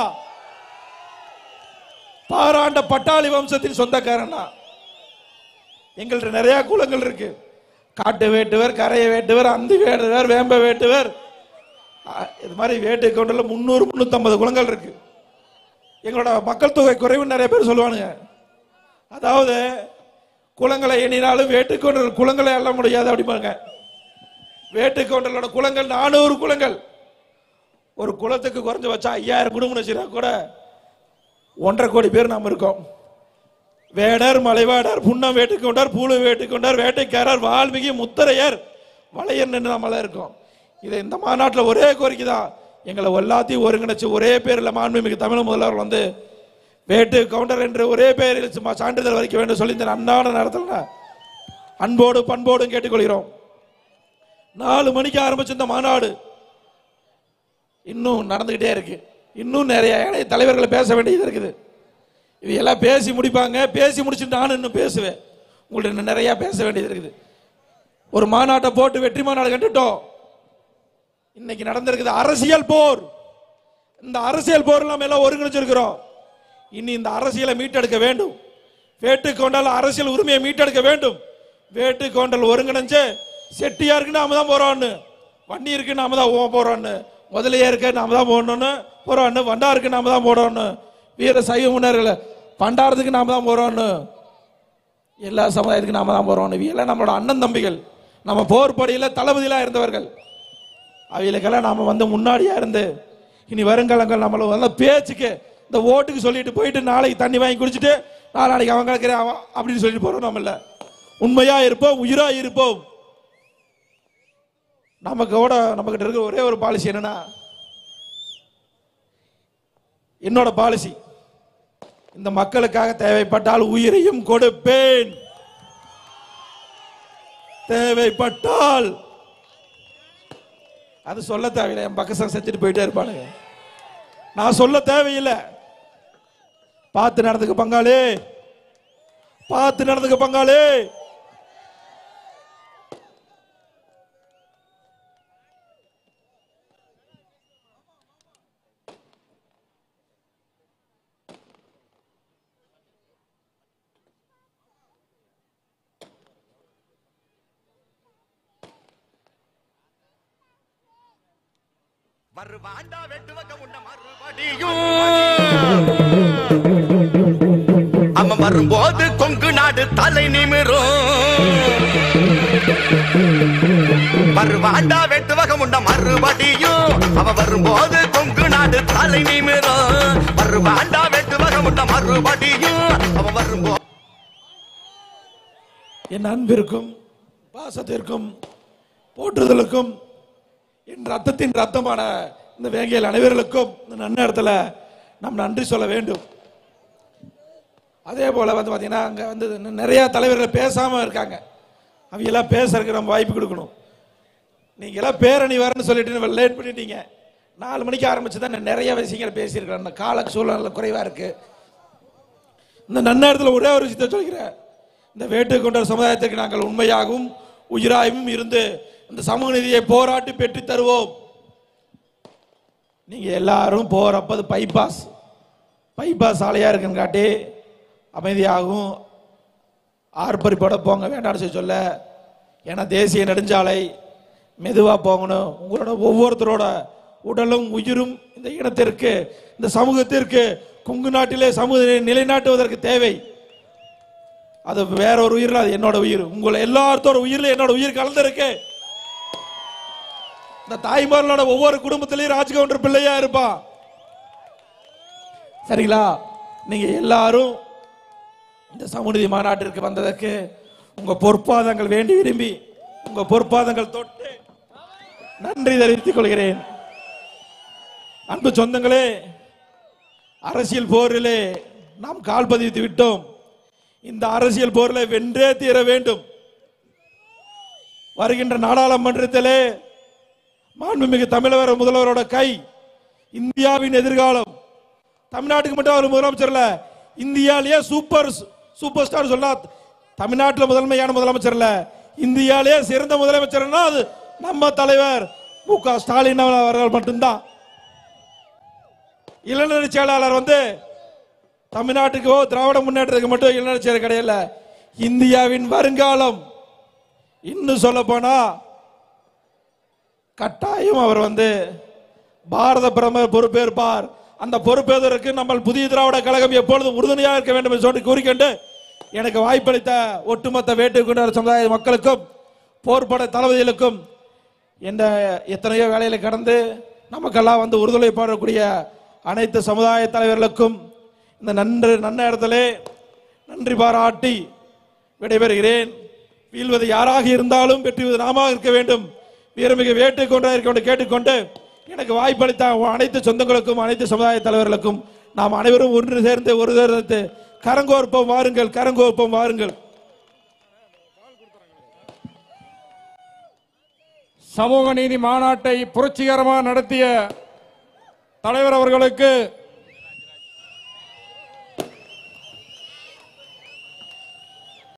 பாராண்ட பட்டாளி வம்சத்தின் சொந்தக்காரனா எங்கள்ட்ட நிறைய குலங்கள் இருக்கு காட்டு வேட்டுவர் கரையை வேட்டுவர் அந்தி வேட்டுவர் வேம்ப வேட்டுவர் அஹ், இது மாதிரி வேட்டு கவுண்டர்ல முந்நூறு முந்நூற்றம்பது குலங்கள் இருக்கு எங்களோட மக்கள் தொகை குறைவு நிறைய பேர் சொல்லுவானுங்க அதாவது குளங்களை எண்ணினாலும் வேட்டுக்கொண்டல் குளங்களை எண்ண முடியாது அப்படிம்பாங்க வேட்டுக்கொண்டலோட குளங்கள் நானூறு குளங்கள் ஒரு குளத்துக்கு குறைஞ்ச வச்சா ஐயாயிரம் குடும்பம் வச்சுனா கூட ஒன்றரை கோடி பேர் நாம் இருக்கோம் வேடர் மலைவாடர் புன்னம் வேட்டுக்கொண்டார் பூலு வேட்டுக்கொண்டார் வேட்டைக்காரர் வால்மீகி முத்தரையர் வளையர் நின்று நம்மள இருக்கோம் இது இந்த மாநாட்டில் ஒரே கோரிக்கை தான் எங்களை எல்லாத்தையும் ஒருங்கிணைச்சு ஒரே பேரில் மாண்புமிகு தமிழ் முதல்வர் வந்து வேட்டு கவுண்டர் என்று ஒரே பெயரில் சும்மா சான்றிதழ் வைக்க வேண்டும் சொல்லி இந்த அன்னாட நடத்தல அன்போடு பண்போடும் கேட்டுக்கொள்கிறோம் நாலு மணிக்கு ஆரம்பிச்ச இந்த மாநாடு இன்னும் நடந்துகிட்டே இருக்கு இன்னும் நிறைய இளைய தலைவர்களை பேச வேண்டியது இருக்குது இது எல்லாம் பேசி முடிப்பாங்க பேசி முடிச்சுட்டு நானும் இன்னும் பேசுவேன் உங்கள்ட்ட இன்னும் நிறைய பேச வேண்டியது இருக்குது ஒரு மாநாட்டை போட்டு வெற்றி மாநாடு கண்டுட்டோம் இன்னைக்கு நடந்திருக்குது அரசியல் போர் இந்த அரசியல் போர் நம்ம எல்லாம் ஒருங்கிணைச்சிருக்கிறோம் இனி இந்த அரசியலை மீட்டெடுக்க வேண்டும் வேட்டு கொண்டால் அரசியல் உரிமையை மீட்டெடுக்க வேண்டும் வேட்டு கொண்டல் ஒருங்கிணைஞ்சு செட்டியாருக்கு நாம தான் போறோம்னு வண்டி இருக்கு நாம தான் போ- போறோம்னு முதலையே இருக்க நாம தான் போடணும்னு போறோம்னு வண்டாருக்கு நாம தான் போடணும்னு வீர சைவ முன்னேறல பண்டாரத்துக்கு நாம தான் போறோம்னு எல்லா சமுதாயத்துக்கும் நாம தான் போறோம் இவையெல்லாம் நம்மளோட அண்ணன் தம்பிகள் நம்ம போர் படையில தளபதியில இருந்தவர்கள் அவைகளுக்கெல்லாம் நாம வந்து முன்னாடியா இருந்து இனி வருங்காலங்கள் நம்மள வந்து பேச்சுக்கு இந்த ஓட்டுக்கு சொல்லிட்டு போயிட்டு நாளைக்கு தண்ணி வாங்கி குடிச்சிட்டு நாளைக்கு அவன் கிடக்குற அவன் அப்படின்னு சொல்லிட்டு போறோம் நம்ம இல்ல உண்மையா இருப்போம் உயிரா இருப்போம் நமக்கு கூட நம்ம கிட்ட இருக்கிற ஒரே ஒரு பாலிசி என்னன்னா என்னோட பாலிசி இந்த மக்களுக்காக தேவைப்பட்டால் உயிரையும் கொடுப்பேன் தேவைப்பட்டால் அது சொல்ல தேவையில்லை என் பக்கசம் செஞ்சுட்டு போயிட்டே இருப்பானுங்க நான் சொல்ல தேவையில்லை பார்த்து நடந்துக்க பங்காளி பார்த்து நடந்துக்க பங்காளி வருவாண்டா வெட்டுவக உண்ட மறுபடியும் அவன் வரும்போது கொங்கு நாடு தலை நிமிரும் வருவாண்டா வெட்டுவக உண்ட மறுபடியும் அவன் வரும்போது கொங்கு நாடு தலை நிமிரும் வருவாண்டா வெட்டுவக உண்ட மறுபடியும் அவன் வரும்போது என் அன்பிற்கும் பாசத்திற்கும் போற்றுதலுக்கும் என் ரத்தத்தின் ரத்தமான இந்த வேங்கையில் அனைவர்களுக்கும் இந்த நன்னேரத்தில் நாம் நன்றி சொல்ல வேண்டும் அதே போல வந்து பார்த்தீங்கன்னா அங்கே வந்து இன்னும் நிறைய தலைவர்கள் பேசாமல் இருக்காங்க அவங்க எல்லாம் பேசுறதுக்கு நம்ம வாய்ப்பு கொடுக்கணும் நீங்க எல்லாம் பேரணி வரேன்னு சொல்லிட்டு லேட் பண்ணிட்டீங்க நாலு மணிக்கு ஆரம்பிச்சு தான் நான் நிறைய விஷயங்கள் பேசியிருக்கிறேன் இந்த கால சூழ்நிலை குறைவா இருக்கு இந்த நன்னேரத்தில் ஒரே ஒரு விஷயத்தை சொல்கிறேன் இந்த வேட்டு கொண்ட சமுதாயத்திற்கு நாங்கள் உண்மையாகவும் உயிராகவும் இருந்து இந்த சமூக நீதியை போராட்டி பெற்று தருவோம் நீங்க எல்லாரும் போறப்ப அது பைபாஸ் பைபாஸ் சாலையா இருக்குன்னு காட்டி அமைதியாகவும் ஆர்ப்பரிப்போட போங்க வேண்டாம்னு சொல்லி சொல்ல ஏன்னா தேசிய நெடுஞ்சாலை மெதுவா போகணும் உங்களோட ஒவ்வொருத்தரோட உடலும் உயிரும் இந்த இனத்திற்கு இந்த சமூகத்திற்கு கொங்கு நாட்டிலே சமூக நிலைநாட்டுவதற்கு தேவை அது வேற ஒரு உயிரில் அது என்னோட உயிர் உங்களை எல்லாத்தோட உயிரில் என்னோட உயிர் கலந்திருக்கு இந்த தாய்மார்களோட ஒவ்வொரு குடும்பத்திலையும் ராஜ்கவுண்டர் பிள்ளையா இருப்பான் சரிங்களா நீங்க எல்லாரும் இந்த சமூகநீதி மாநாட்டிற்கு வந்ததற்கு உங்க பொற்பாதங்கள் வேண்டி விரும்பி உங்க பொற்பாதங்கள் தொட்டு நன்றி தெரிவித்துக் கொள்கிறேன் அன்பு சொந்தங்களே அரசியல் போரிலே நாம் கால் பதித்து விட்டோம் இந்த அரசியல் போரில் வென்றே தீர வேண்டும் வருகின்ற நாடாளுமன்றத்திலே மாண்புமிகு தமிழக முதல்வரோட கை இந்தியாவின் எதிர்காலம் தமிழ்நாட்டுக்கு மட்டும் அவர் முதலமைச்சர் இல்ல இந்தியாலேயே சூப்பர் சூப்பர் ஸ்டார் சொன்னா தமிழ்நாட்டில் முதன்மையான முதலமைச்சர் இல்ல இந்தியாலேயே சிறந்த முதலமைச்சர்னா அது நம்ம தலைவர் மு க ஸ்டாலின் அவர்கள் மட்டும்தான் இளநிலை செயலாளர் வந்து தமிழ்நாட்டுக்கோ திராவிட முன்னேற்றத்துக்கு மட்டும் இளநிலை செயலர் கிடையல இந்தியாவின் வருங்காலம் இன்னும் சொல்ல போனா கட்டாயம் அவர் வந்து பாரத பிரதமர் பொறுப்பேற்பார் அந்த பொறுப்பேற்பதற்கு நம்ம புதிய திராவிட கழகம் எப்பொழுதும் உறுதுணையாக இருக்க வேண்டும் என்று சொல்லி கூறிக்கொண்டு எனக்கு வாய்ப்பளித்த ஒட்டுமொத்த வேட்டுக்குண்டார் சமுதாய மக்களுக்கும் போர்பட தளபதிகளுக்கும் எந்த எத்தனையோ வேலையில கடந்து நமக்கெல்லாம் வந்து உறுதுணை பாடக்கூடிய அனைத்து சமுதாய தலைவர்களுக்கும் இந்த நன்று நன்ன இடத்திலே நன்றி பாராட்டி விடைபெறுகிறேன் வீழ்வது யாராக இருந்தாலும் வெற்றுவது நாம இருக்க வேண்டும் வீரமிகு வேட்டை கொண்டா இருக்க வேண்டும் கேட்டுக்கொண்டு எனக்கு வாய்ப்பளித்த அனைத்து சொந்தங்களுக்கும் அனைத்து சமுதாய தலைவர்களுக்கும் நாம் அனைவரும் ஒன்று சேர்ந்து ஒரு தரத்து கரங்கோர்ப்பம் வாருங்கள் கரங்கோர்ப்பம் வாருங்கள் சமூக நீதி மாநாட்டை புரட்சிகரமாக நடத்திய தலைவர் அவர்களுக்கு